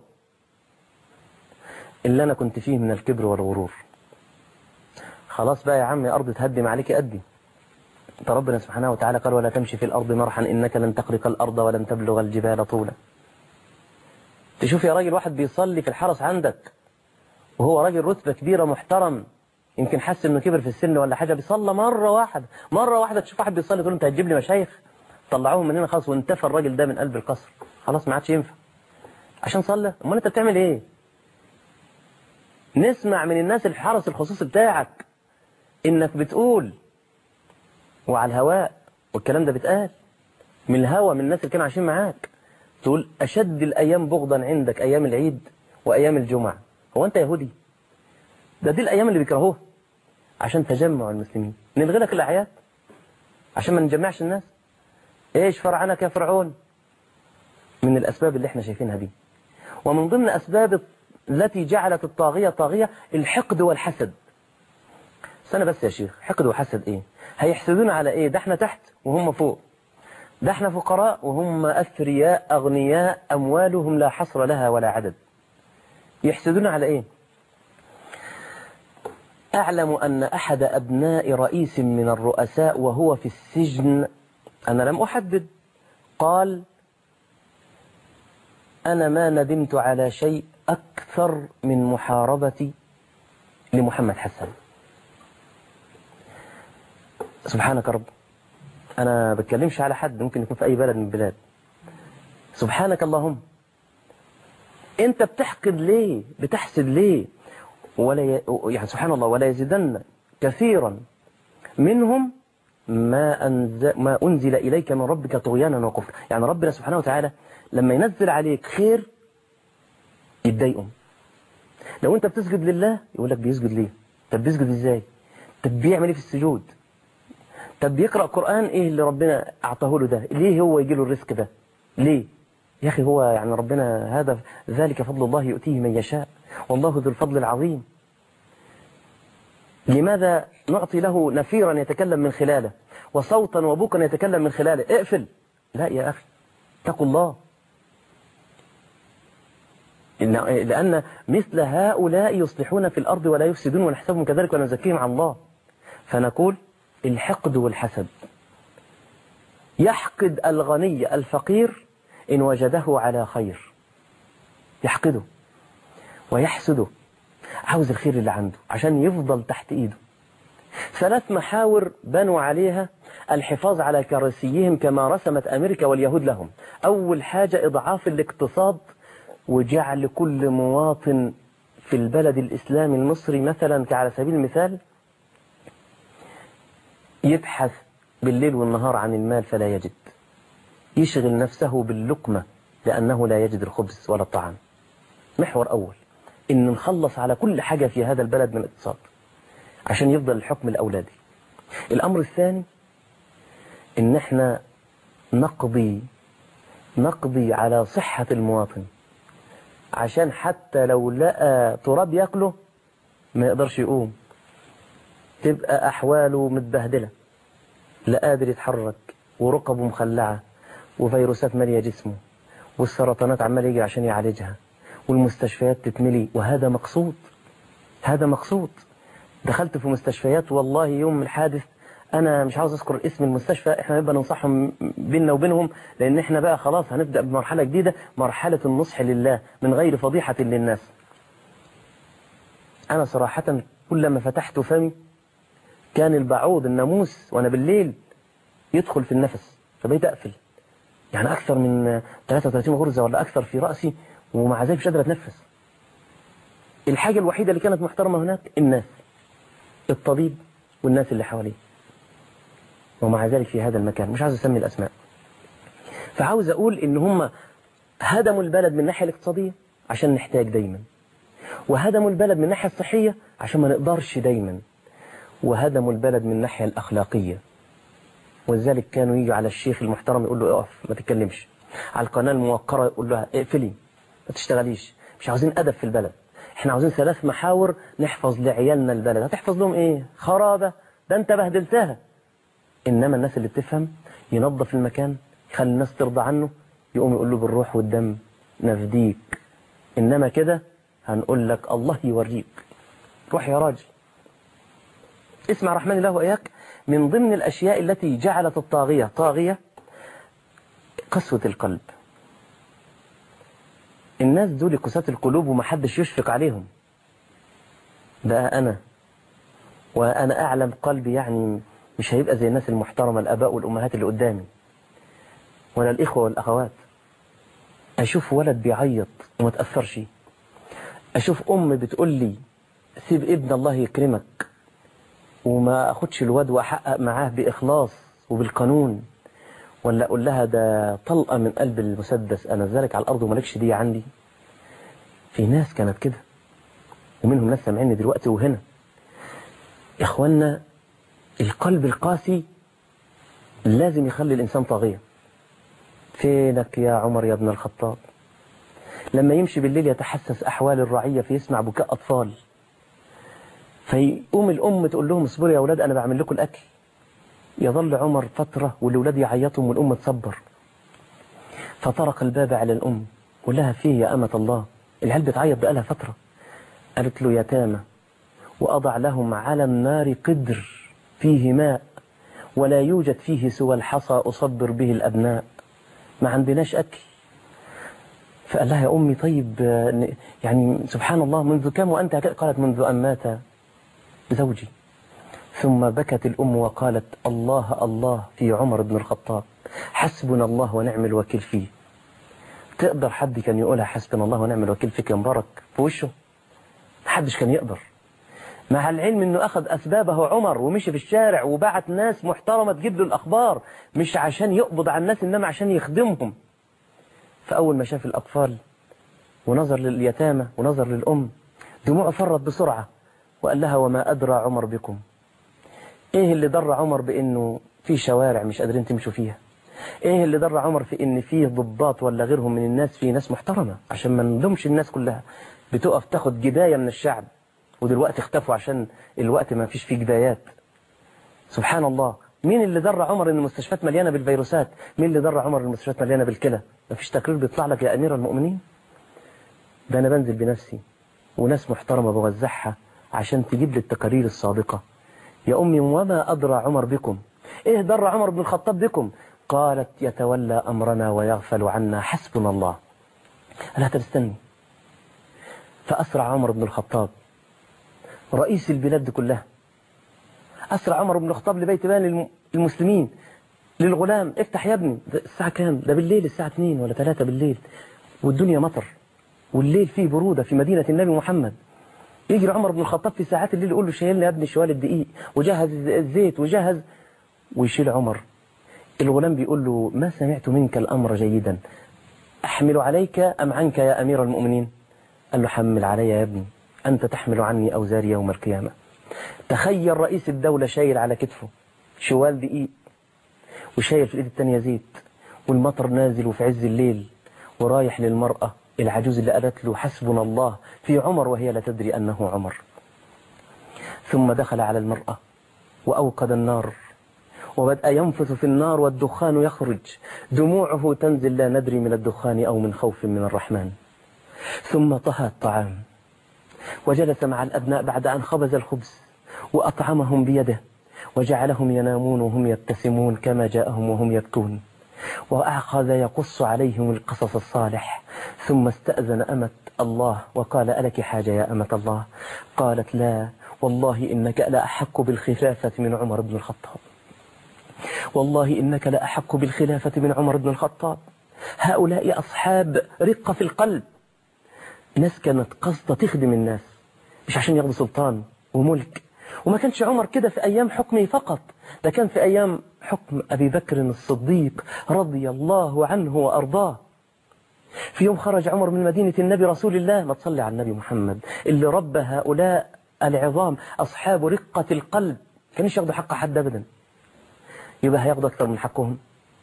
اللي أنا كنت فيه من الكبر والغرور خلاص بقى يا عم يا أرض تهدم عليك أدي فربنا سبحانه وتعالى قال ولا تمشي في الأرض مرحا إنك لن تخرق الأرض ولن تبلغ الجبال طولا تشوف يا راجل واحد بيصلي في الحرس عندك وهو راجل رتبة كبيرة محترم يمكن حس انه كبر في السن ولا حاجة بيصلى مرة واحدة مرة واحدة تشوف واحد بيصلي تقول له انت هتجيب لي مشايخ طلعوهم من هنا خلاص وانتفى الراجل ده من قلب القصر خلاص ما عادش ينفع عشان صلى امال انت بتعمل ايه نسمع من الناس الحرس الخصوصي بتاعك انك بتقول وعلى الهواء والكلام ده بيتقال من الهوا من الناس اللي كانوا عايشين معاك تقول اشد الايام بغضا عندك ايام العيد وايام الجمعه هو انت يهودي ده دي الايام اللي بيكرهوها عشان تجمع المسلمين نلغي لك الاعياد عشان ما نجمعش الناس ايش فرعنك يا فرعون من الاسباب اللي احنا شايفينها دي ومن ضمن اسباب التي جعلت الطاغيه طاغيه الحقد والحسد استنى بس يا شيخ حقد وحسد ايه هيحسدون على ايه ده احنا تحت وهم فوق ده احنا فقراء وهم اثرياء اغنياء اموالهم لا حصر لها ولا عدد يحسدون على ايه أعلم أن أحد أبناء رئيس من الرؤساء وهو في السجن أنا لم أحدد قال أنا ما ندمت على شيء أكثر من محاربتي لمحمد حسن سبحانك رب أنا بتكلمش على حد ممكن يكون في أي بلد من البلاد سبحانك اللهم أنت بتحقد ليه بتحسد ليه ولا ي... يعني سبحان الله ولا يزيدن كثيرا منهم ما أنزل, ما أنزل إليك من ربك طغيانا وكفرا يعني ربنا سبحانه وتعالى لما ينزل عليك خير يتضايقهم لو انت بتسجد لله يقول لك بيسجد ليه طب بيسجد ازاي طب بيعمل ايه في السجود طب بيقرأ قرآن ايه اللي ربنا اعطاه له ده ليه هو يجي له الرزق ده ليه يا اخي هو يعني ربنا هذا ذلك فضل الله يؤتيه من يشاء والله ذو الفضل العظيم لماذا نعطي له نفيرا يتكلم من خلاله وصوتا وبوكا يتكلم من خلاله اقفل لا يا أخي اتقوا الله لأن مثل هؤلاء يصلحون في الأرض ولا يفسدون ونحسبهم كذلك ونزكيهم على الله فنقول الحقد والحسد يحقد الغني الفقير إن وجده على خير يحقده ويحسده عاوز الخير اللي عنده عشان يفضل تحت إيده ثلاث محاور بنوا عليها الحفاظ على كراسيهم كما رسمت أمريكا واليهود لهم أول حاجة إضعاف الاقتصاد وجعل كل مواطن في البلد الإسلامي المصري مثلا كعلى سبيل المثال يبحث بالليل والنهار عن المال فلا يجد يشغل نفسه باللقمة لأنه لا يجد الخبز ولا الطعام محور أول إن نخلص على كل حاجة في هذا البلد من الاقتصاد عشان يفضل الحكم الأولادي الأمر الثاني إن احنا نقضي نقضي على صحة المواطن عشان حتى لو لقى تراب ياكله ما يقدرش يقوم تبقى أحواله متبهدلة لا قادر يتحرك ورقبه مخلعة وفيروسات مالية جسمه والسرطانات عمال يجي عشان يعالجها والمستشفيات تتملي وهذا مقصود هذا مقصود دخلت في مستشفيات والله يوم الحادث انا مش عاوز اذكر اسم المستشفى احنا نبقى ننصحهم بيننا وبينهم لان احنا بقى خلاص هنبدا بمرحله جديده مرحله النصح لله من غير فضيحه للناس انا صراحه كلما فتحت فمي كان البعوض الناموس وانا بالليل يدخل في النفس فبقيت اقفل يعني اكثر من 33 غرزه ولا اكثر في راسي ومع ذلك مش قادر اتنفس الحاجه الوحيده اللي كانت محترمه هناك الناس الطبيب والناس اللي حواليه ومع ذلك في هذا المكان مش عاوز اسمي الاسماء فعاوز اقول ان هم هدموا البلد من الناحيه الاقتصاديه عشان نحتاج دايما وهدموا البلد من الناحيه الصحيه عشان ما نقدرش دايما وهدموا البلد من الناحيه الاخلاقيه ولذلك كانوا يجوا على الشيخ المحترم يقول له اقف ما تتكلمش على القناه الموقره يقول لها اقفلي ما تشتغليش مش عاوزين ادب في البلد احنا عاوزين ثلاث محاور نحفظ لعيالنا البلد هتحفظ لهم ايه خرابه ده انت بهدلتها انما الناس اللي بتفهم ينظف المكان يخلي الناس ترضى عنه يقوم يقول له بالروح والدم نفديك انما كده هنقول لك الله يوريك روح يا راجل اسمع رحمن الله واياك من ضمن الاشياء التي جعلت الطاغيه طاغيه قسوه القلب الناس دول قساة القلوب ومحدش يشفق عليهم بقى أنا وأنا أعلم قلبي يعني مش هيبقى زي الناس المحترمة الآباء والأمهات اللي قدامي ولا الإخوة والأخوات أشوف ولد بيعيط وما تأثرش أشوف أم بتقول لي سيب ابن الله يكرمك وما أخدش الواد وأحقق معاه بإخلاص وبالقانون ولا أقول لها ده طلقة من قلب المسدس أنا ذلك على الأرض ومالكش دي عندي في ناس كانت كده ومنهم ناس سامعيني دلوقتي وهنا يا إخوانا القلب القاسي لازم يخلي الإنسان طاغية فينك يا عمر يا ابن الخطاب لما يمشي بالليل يتحسس أحوال الرعية فيسمع بكاء أطفال فيقوم الأم تقول لهم اصبروا يا أولاد أنا بعمل لكم الأكل يظل عمر فترة والأولاد يعيطهم والأم تصبر فطرق الباب على الأم قال لها فيه يا أمة الله العيال بتعيط بقالها فترة قالت له يتامى وأضع لهم على النار قدر فيه ماء ولا يوجد فيه سوى الحصى أصبر به الأبناء ما عندناش أكل فقال لها يا أمي طيب آه، يعني سبحان الله منذ كم وأنت هكذا؟ قالت منذ أن مات زوجي ثم بكت الأم وقالت الله الله في عمر بن الخطاب حسبنا الله ونعم الوكيل فيه تقدر حد كان يقولها حسبنا الله ونعم الوكيل فيك يا مبارك في وشه محدش كان يقدر مع العلم انه اخذ اسبابه عمر ومشي في الشارع وبعت ناس محترمه تجيب له الاخبار مش عشان يقبض على الناس انما عشان يخدمهم فاول ما شاف الاطفال ونظر لليتامى ونظر للام دموعه فرت بسرعه وقال لها وما ادرى عمر بكم ايه اللي ضر عمر بانه في شوارع مش قادرين تمشوا فيها ايه اللي ضر عمر في ان فيه ضباط ولا غيرهم من الناس في ناس محترمه عشان ما نلومش الناس كلها بتقف تاخد جدايه من الشعب ودلوقتي اختفوا عشان الوقت ما فيش فيه جدايات سبحان الله مين اللي ضر عمر ان المستشفيات مليانه بالفيروسات مين اللي ضر عمر ان المستشفيات مليانه بالكلى ما فيش تقرير بيطلع لك يا امير المؤمنين ده انا بنزل بنفسي وناس محترمه بوزعها عشان تجيب لي التقارير الصادقه يا امي وما ادرى عمر بكم ايه ضر عمر بن الخطاب بكم قالت يتولى امرنا ويغفل عنا حسبنا الله لا تستني فاسرع عمر بن الخطاب رئيس البلاد دي كلها أسرع عمر بن الخطاب لبيت مال الم- المسلمين للغلام افتح يا ابني ده الساعة كام ده بالليل الساعة 2 ولا 3 بالليل والدنيا مطر والليل فيه برودة في مدينة النبي محمد يجري عمر بن الخطاب في ساعات الليل يقول له شيل لي يا ابني شوال الدقيق وجهز الزيت وجهز ويشيل عمر الغلام بيقول له ما سمعت منك الأمر جيدا أحمل عليك أم عنك يا أمير المؤمنين قال له حمل علي يا ابني أنت تحمل عني أوزاري يوم القيامة تخيل رئيس الدولة شايل على كتفه شوال دقيق وشايل في الإيد التانية زيت والمطر نازل وفي عز الليل ورايح للمرأة العجوز اللي قالت له حسبنا الله في عمر وهي لا تدري أنه عمر ثم دخل على المرأة وأوقد النار وبدأ ينفث في النار والدخان يخرج دموعه تنزل لا ندري من الدخان أو من خوف من الرحمن ثم طهى الطعام وجلس مع الأبناء بعد أن خبز الخبز وأطعمهم بيده وجعلهم ينامون وهم يبتسمون كما جاءهم وهم يبكون وأخذ يقص عليهم القصص الصالح ثم استأذن أمة الله وقال ألك حاجة يا أمة الله قالت لا والله إنك لأحق بالخلافة من عمر بن الخطاب والله إنك لأحق بالخلافة من عمر بن الخطاب هؤلاء أصحاب رقة في القلب ناس كانت قصدة تخدم الناس مش عشان ياخدوا سلطان وملك وما كانش عمر كده في أيام حكمه فقط ده كان في أيام حكم أبي بكر الصديق رضي الله عنه وأرضاه في يوم خرج عمر من مدينة النبي رسول الله ما تصلي على النبي محمد اللي رب هؤلاء العظام أصحاب رقة القلب كانش ياخدوا حق حد أبدا يبقى هياخدوا أكثر من حقهم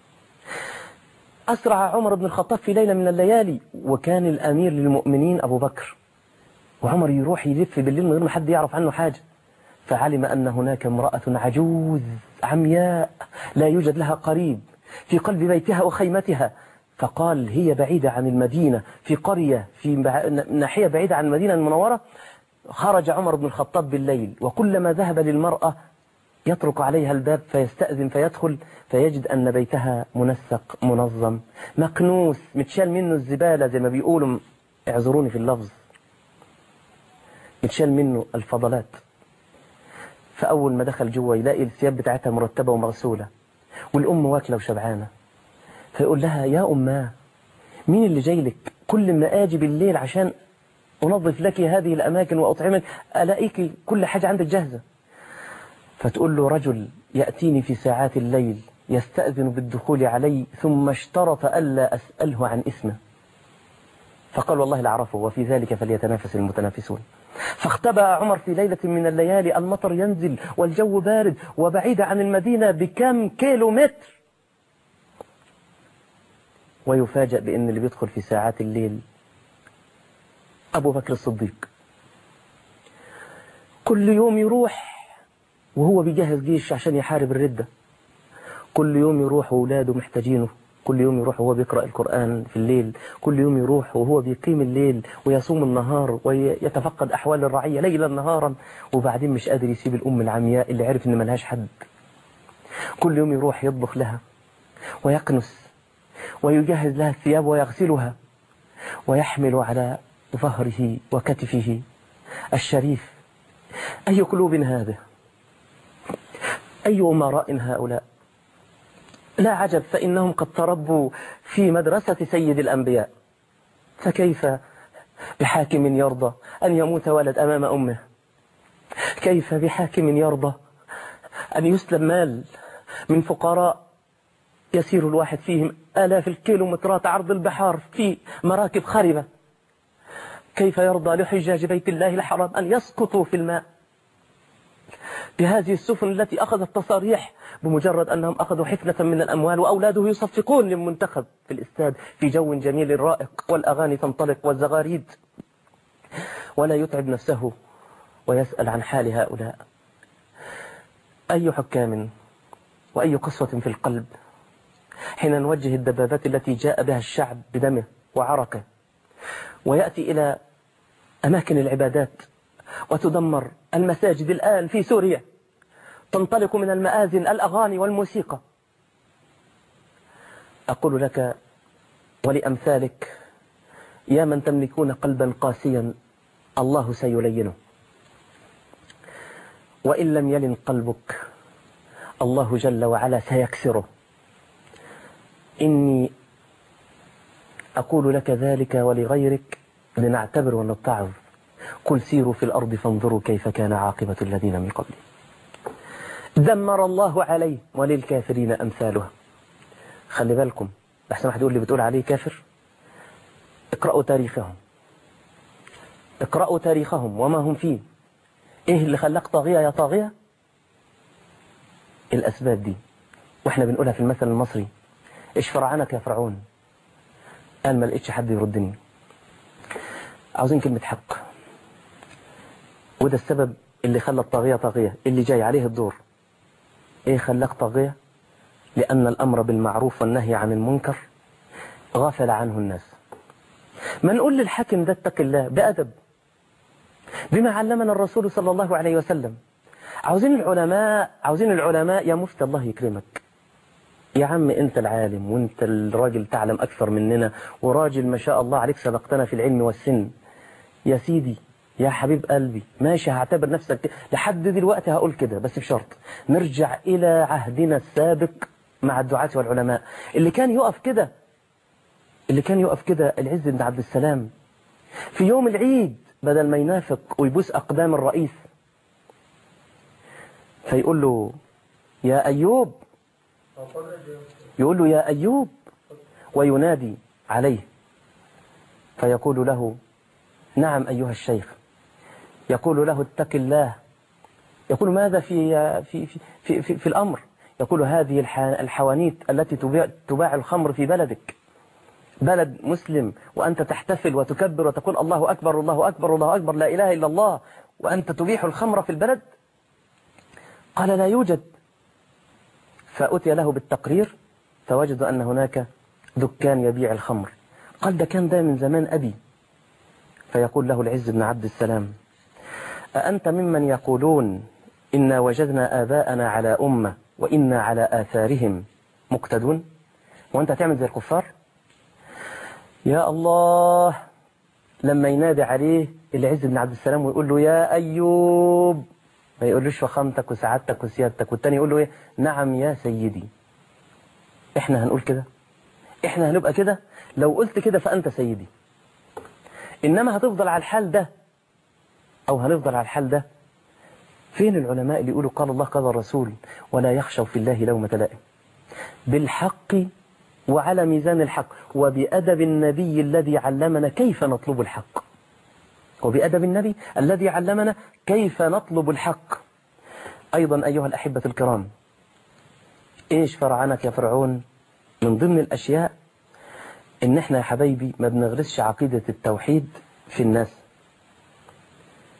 أسرع عمر بن الخطاب في ليلة من الليالي وكان الأمير للمؤمنين أبو بكر وعمر يروح يلف بالليل من غير ما حد يعرف عنه حاجة فعلم أن هناك امرأة عجوز عمياء لا يوجد لها قريب في قلب بيتها وخيمتها فقال هي بعيدة عن المدينة في قرية في بع- ناحية بعيدة عن المدينة المنورة خرج عمر بن الخطاب بالليل وكلما ذهب للمرأة يطرق عليها الباب فيستأذن فيدخل فيجد أن بيتها منسق منظم مكنوس متشال منه الزبالة زي ما بيقولوا اعذروني في اللفظ متشال منه الفضلات فأول ما دخل جوه يلاقي الثياب بتاعتها مرتبة ومغسولة والأم واكلة وشبعانة فيقول لها يا أماه مين اللي جاي لك كل ما آجي بالليل عشان أنظف لك هذه الأماكن وأطعمك ألاقيك كل حاجة عندك جاهزة فتقول له رجل يأتيني في ساعات الليل يستأذن بالدخول علي ثم اشترط ألا أسأله عن اسمه فقال والله لأعرفه وفي ذلك فليتنافس المتنافسون فاختبأ عمر في ليلة من الليالي المطر ينزل والجو بارد وبعيد عن المدينة بكم كيلو متر ويفاجأ بأن اللي بيدخل في ساعات الليل أبو بكر الصديق كل يوم يروح وهو بيجهز جيش عشان يحارب الردة كل يوم يروح وولاده محتاجينه كل كل يوم يروح وهو بيقرأ القرآن في الليل كل يوم يروح وهو بيقيم الليل ويصوم النهار ويتفقد أحوال الرعية ليلا نهارا وبعدين مش قادر يسيب الأم العمياء اللي عرف إن ملهاش حد كل يوم يروح يطبخ لها ويكنس ويجهز لها الثياب ويغسلها ويحمل على ظهره وكتفه الشريف أي قلوب هذه أي أمراء هؤلاء لا عجب فإنهم قد تربوا في مدرسة سيد الأنبياء فكيف بحاكم يرضى أن يموت ولد أمام أمه كيف بحاكم يرضى أن يسلم مال من فقراء يسير الواحد فيهم آلاف الكيلومترات عرض البحار في مراكب خربة كيف يرضى لحجاج بيت الله الحرام أن يسقطوا في الماء بهذه السفن التي أخذت تصاريح بمجرد أنهم أخذوا حفنة من الأموال وأولاده يصفقون للمنتخب في الاستاد في جو جميل رائق والأغاني تنطلق والزغاريد ولا يتعب نفسه ويسأل عن حال هؤلاء أي حكام وأي قسوة في القلب حين نوجه الدبابات التي جاء بها الشعب بدمه وعرقه ويأتي إلى أماكن العبادات وتدمر المساجد الآن في سوريا تنطلق من المآذن الأغاني والموسيقى أقول لك ولأمثالك يا من تملكون قلبا قاسيا الله سيلينه وإن لم يلن قلبك الله جل وعلا سيكسره إني أقول لك ذلك ولغيرك لنعتبر ونتعظ قل سيروا في الأرض فانظروا كيف كان عاقبة الذين من قبل دمر الله عليه وللكافرين أمثالها خلي بالكم أحسن واحد يقول لي بتقول عليه كافر اقرأوا تاريخهم اقرأوا تاريخهم وما هم فيه ايه اللي خلاك طاغية يا طاغية الأسباب دي واحنا بنقولها في المثل المصري ايش فرعنك يا فرعون قال ما لقيتش حد يردني عاوزين كلمة حق وده السبب اللي خلى الطاغية طاغية اللي جاي عليه الدور ايه خلاك طاغية لأن الأمر بالمعروف والنهي عن المنكر غافل عنه الناس ما نقول للحاكم ده اتق الله بأدب بما علمنا الرسول صلى الله عليه وسلم عاوزين العلماء عاوزين العلماء يا مفتي الله يكرمك يا عم انت العالم وانت الراجل تعلم اكثر مننا وراجل ما شاء الله عليك سبقتنا في العلم والسن يا سيدي يا حبيب قلبي ماشي هعتبر نفسك لحد دلوقتي هقول كده بس بشرط نرجع الى عهدنا السابق مع الدعاة والعلماء اللي كان يقف كده اللي كان يقف كده العز بن عبد السلام في يوم العيد بدل ما ينافق ويبوس أقدام الرئيس فيقول له يا أيوب يقول له يا أيوب وينادي عليه فيقول له نعم أيها الشيخ يقول له اتق الله يقول ماذا في في في في, في, في الأمر يقول هذه الحوانيت التي تباع, تباع الخمر في بلدك بلد مسلم وأنت تحتفل وتكبر وتقول الله أكبر الله أكبر الله أكبر لا إله إلا الله وأنت تبيح الخمر في البلد قال لا يوجد فأتي له بالتقرير فوجد أن هناك دكان يبيع الخمر قال ده كان ده من زمان أبي فيقول له العز بن عبد السلام أأنت ممن يقولون إنا وجدنا آباءنا على أمة وإنا على آثارهم مقتدون وأنت تعمل زي الكفار يا الله لما ينادي عليه العز بن عبد السلام ويقول له يا أيوب ما يقولوش فخامتك وسعادتك وسيادتك والتاني يقول له ايه نعم يا سيدي احنا هنقول كده احنا هنبقى كده لو قلت كده فأنت سيدي إنما هتفضل على الحال ده أو هنفضل على الحال ده فين العلماء اللي يقولوا قال الله قال الرسول ولا يخشوا في الله لومة لائم بالحق وعلى ميزان الحق وبأدب النبي الذي علمنا كيف نطلب الحق وبأدب النبي الذي علمنا كيف نطلب الحق أيضا أيها الأحبة الكرام إيش فرعنك يا فرعون من ضمن الأشياء إن إحنا يا حبايبي ما بنغرسش عقيدة التوحيد في الناس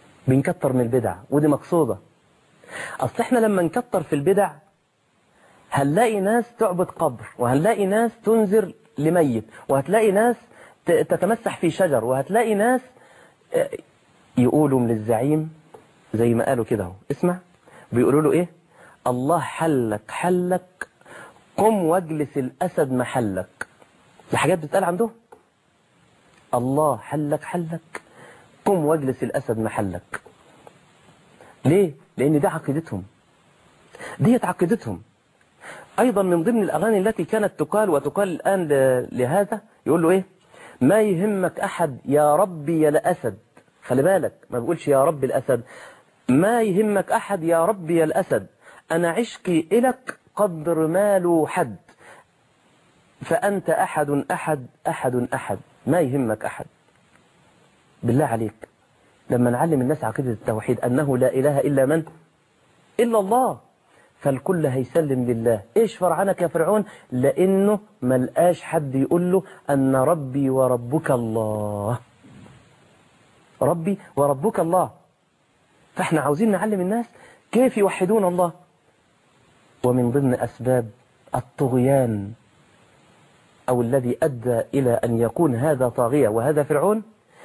بنكتر من البدع ودي مقصودة أصل إحنا لما نكتر في البدع هنلاقي ناس تعبد قبر وهنلاقي ناس تنذر لميت وهتلاقي ناس ت- تتمسح في شجر وهتلاقي ناس آه، يقولوا من الزعيم زي ما قالوا كده اهو اسمع بيقولوا له ايه الله حلك حلك قم واجلس الاسد محلك دي حاجات بتتقال عندهم الله حلك حلك قم واجلس الاسد محلك ليه لان دي عقيدتهم ديت عقيدتهم ايضا من ضمن الاغاني التي كانت تقال وتقال الان ل- لهذا يقول له ايه ما يهمك احد يا ربي يا الاسد خلي بالك ما بيقولش يا رب الاسد ما يهمك احد يا ربي يا الاسد انا عشقي الك قدر ما له حد فانت احد احد احد احد ما يهمك احد بالله عليك لما نعلم الناس عقيدة التوحيد أنه لا إله إلا من إلا الله فالكل هيسلم لله إيش فرعنك يا فرعون لأنه ملقاش حد يقول له أن ربي وربك الله ربي وربك الله فاحنا عاوزين نعلم الناس كيف يوحدون الله ومن ضمن أسباب الطغيان أو الذي أدى إلى أن يكون هذا طاغية وهذا فرعون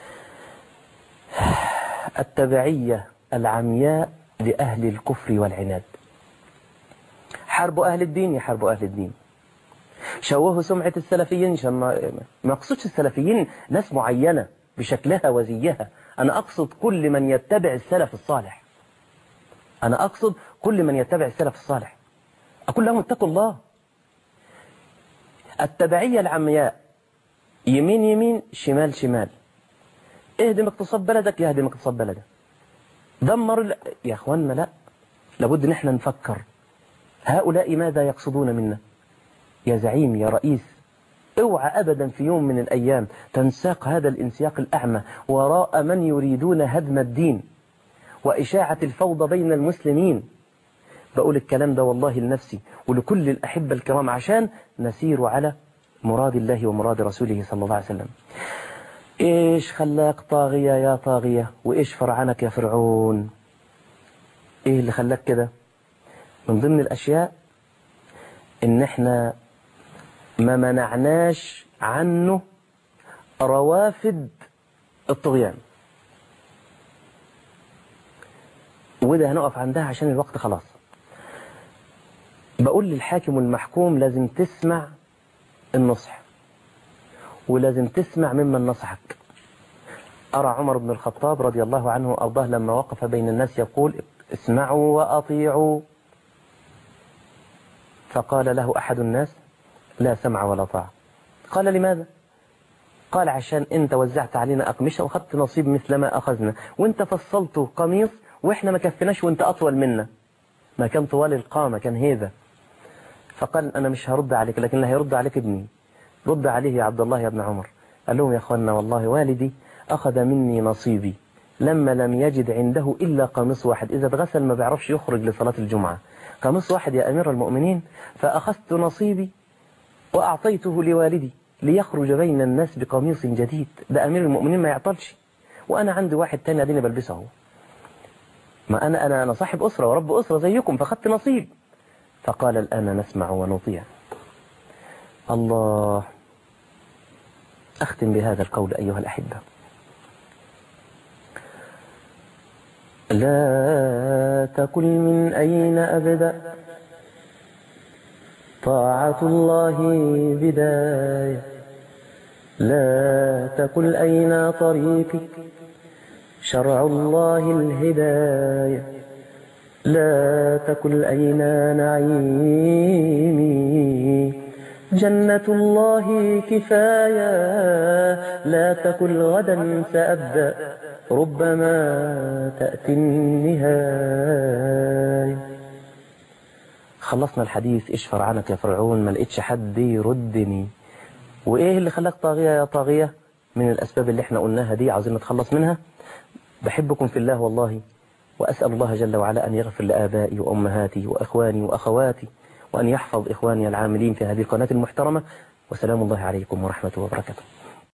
التبعية العمياء لأهل الكفر والعناد حربوا أهل الدين يحاربوا أهل الدين شوهوا سمعة السلفيين شم... ما أقصدش السلفيين ناس معينة بشكلها وزيها أنا أقصد كل من يتبع السلف الصالح أنا أقصد كل من يتبع السلف الصالح أقول لهم اتقوا الله التبعية العمياء يمين يمين شمال شمال اهدم اقتصاد بلدك يهدم اقتصاد بلدك دمر ال... يا اخوانا لا لابد ان احنا نفكر هؤلاء ماذا يقصدون منا يا زعيم يا رئيس اوعى ابدا في يوم من الايام تنساق هذا الانسياق الاعمى وراء من يريدون هدم الدين واشاعه الفوضى بين المسلمين بقول الكلام ده والله لنفسي ولكل الاحبه الكرام عشان نسير على مراد الله ومراد رسوله صلى الله عليه وسلم ايش خلاك طاغية يا طاغية وايش فرعنك يا فرعون ايه اللي خلاك كده من ضمن الاشياء ان احنا ما منعناش عنه روافد الطغيان وده هنقف عندها عشان الوقت خلاص بقول للحاكم والمحكوم لازم تسمع النصح ولازم تسمع ممن نصحك أرى عمر بن الخطاب رضي الله عنه وأرضاه لما وقف بين الناس يقول اسمعوا وأطيعوا فقال له أحد الناس لا سمع ولا طاعة قال لماذا قال عشان انت وزعت علينا أقمشة وخدت نصيب مثل ما أخذنا وانت فصلته قميص واحنا ما كفناش وانت أطول منا ما كان طوال القامة كان هذا فقال أنا مش هرد عليك لكن اللي هيرد عليك ابني رد عليه يا عبد الله يا ابن عمر قال لهم يا أخوانا والله والدي أخذ مني نصيبي لما لم يجد عنده إلا قميص واحد إذا اتغسل ما بيعرفش يخرج لصلاة الجمعة قميص واحد يا أمير المؤمنين فأخذت نصيبي وأعطيته لوالدي ليخرج بين الناس بقميص جديد ده أمير المؤمنين ما يعطلش وأنا عندي واحد تاني أديني بلبسه ما أنا أنا أنا صاحب أسرة ورب أسرة زيكم فأخذت نصيب فقال الآن نسمع ونطيع الله أختم بهذا القول أيها الأحبة لا تقل من أين أبدأ طاعة الله بداية لا تقل أين طريقي شرع الله الهداية لا تقل أين نعيمي جنة الله كفاية لا تقل غدا سأبدأ ربما تأتي النهاية خلصنا الحديث اشفر عنك يا فرعون ما لقيتش حد يردني وايه اللي خلاك طاغية يا طاغية من الاسباب اللي احنا قلناها دي عاوزين نتخلص منها بحبكم في الله والله واسأل الله جل وعلا ان يغفر لآبائي وامهاتي واخواني واخواتي وان يحفظ اخواني العاملين في هذه القناة المحترمة وسلام الله عليكم ورحمة وبركاته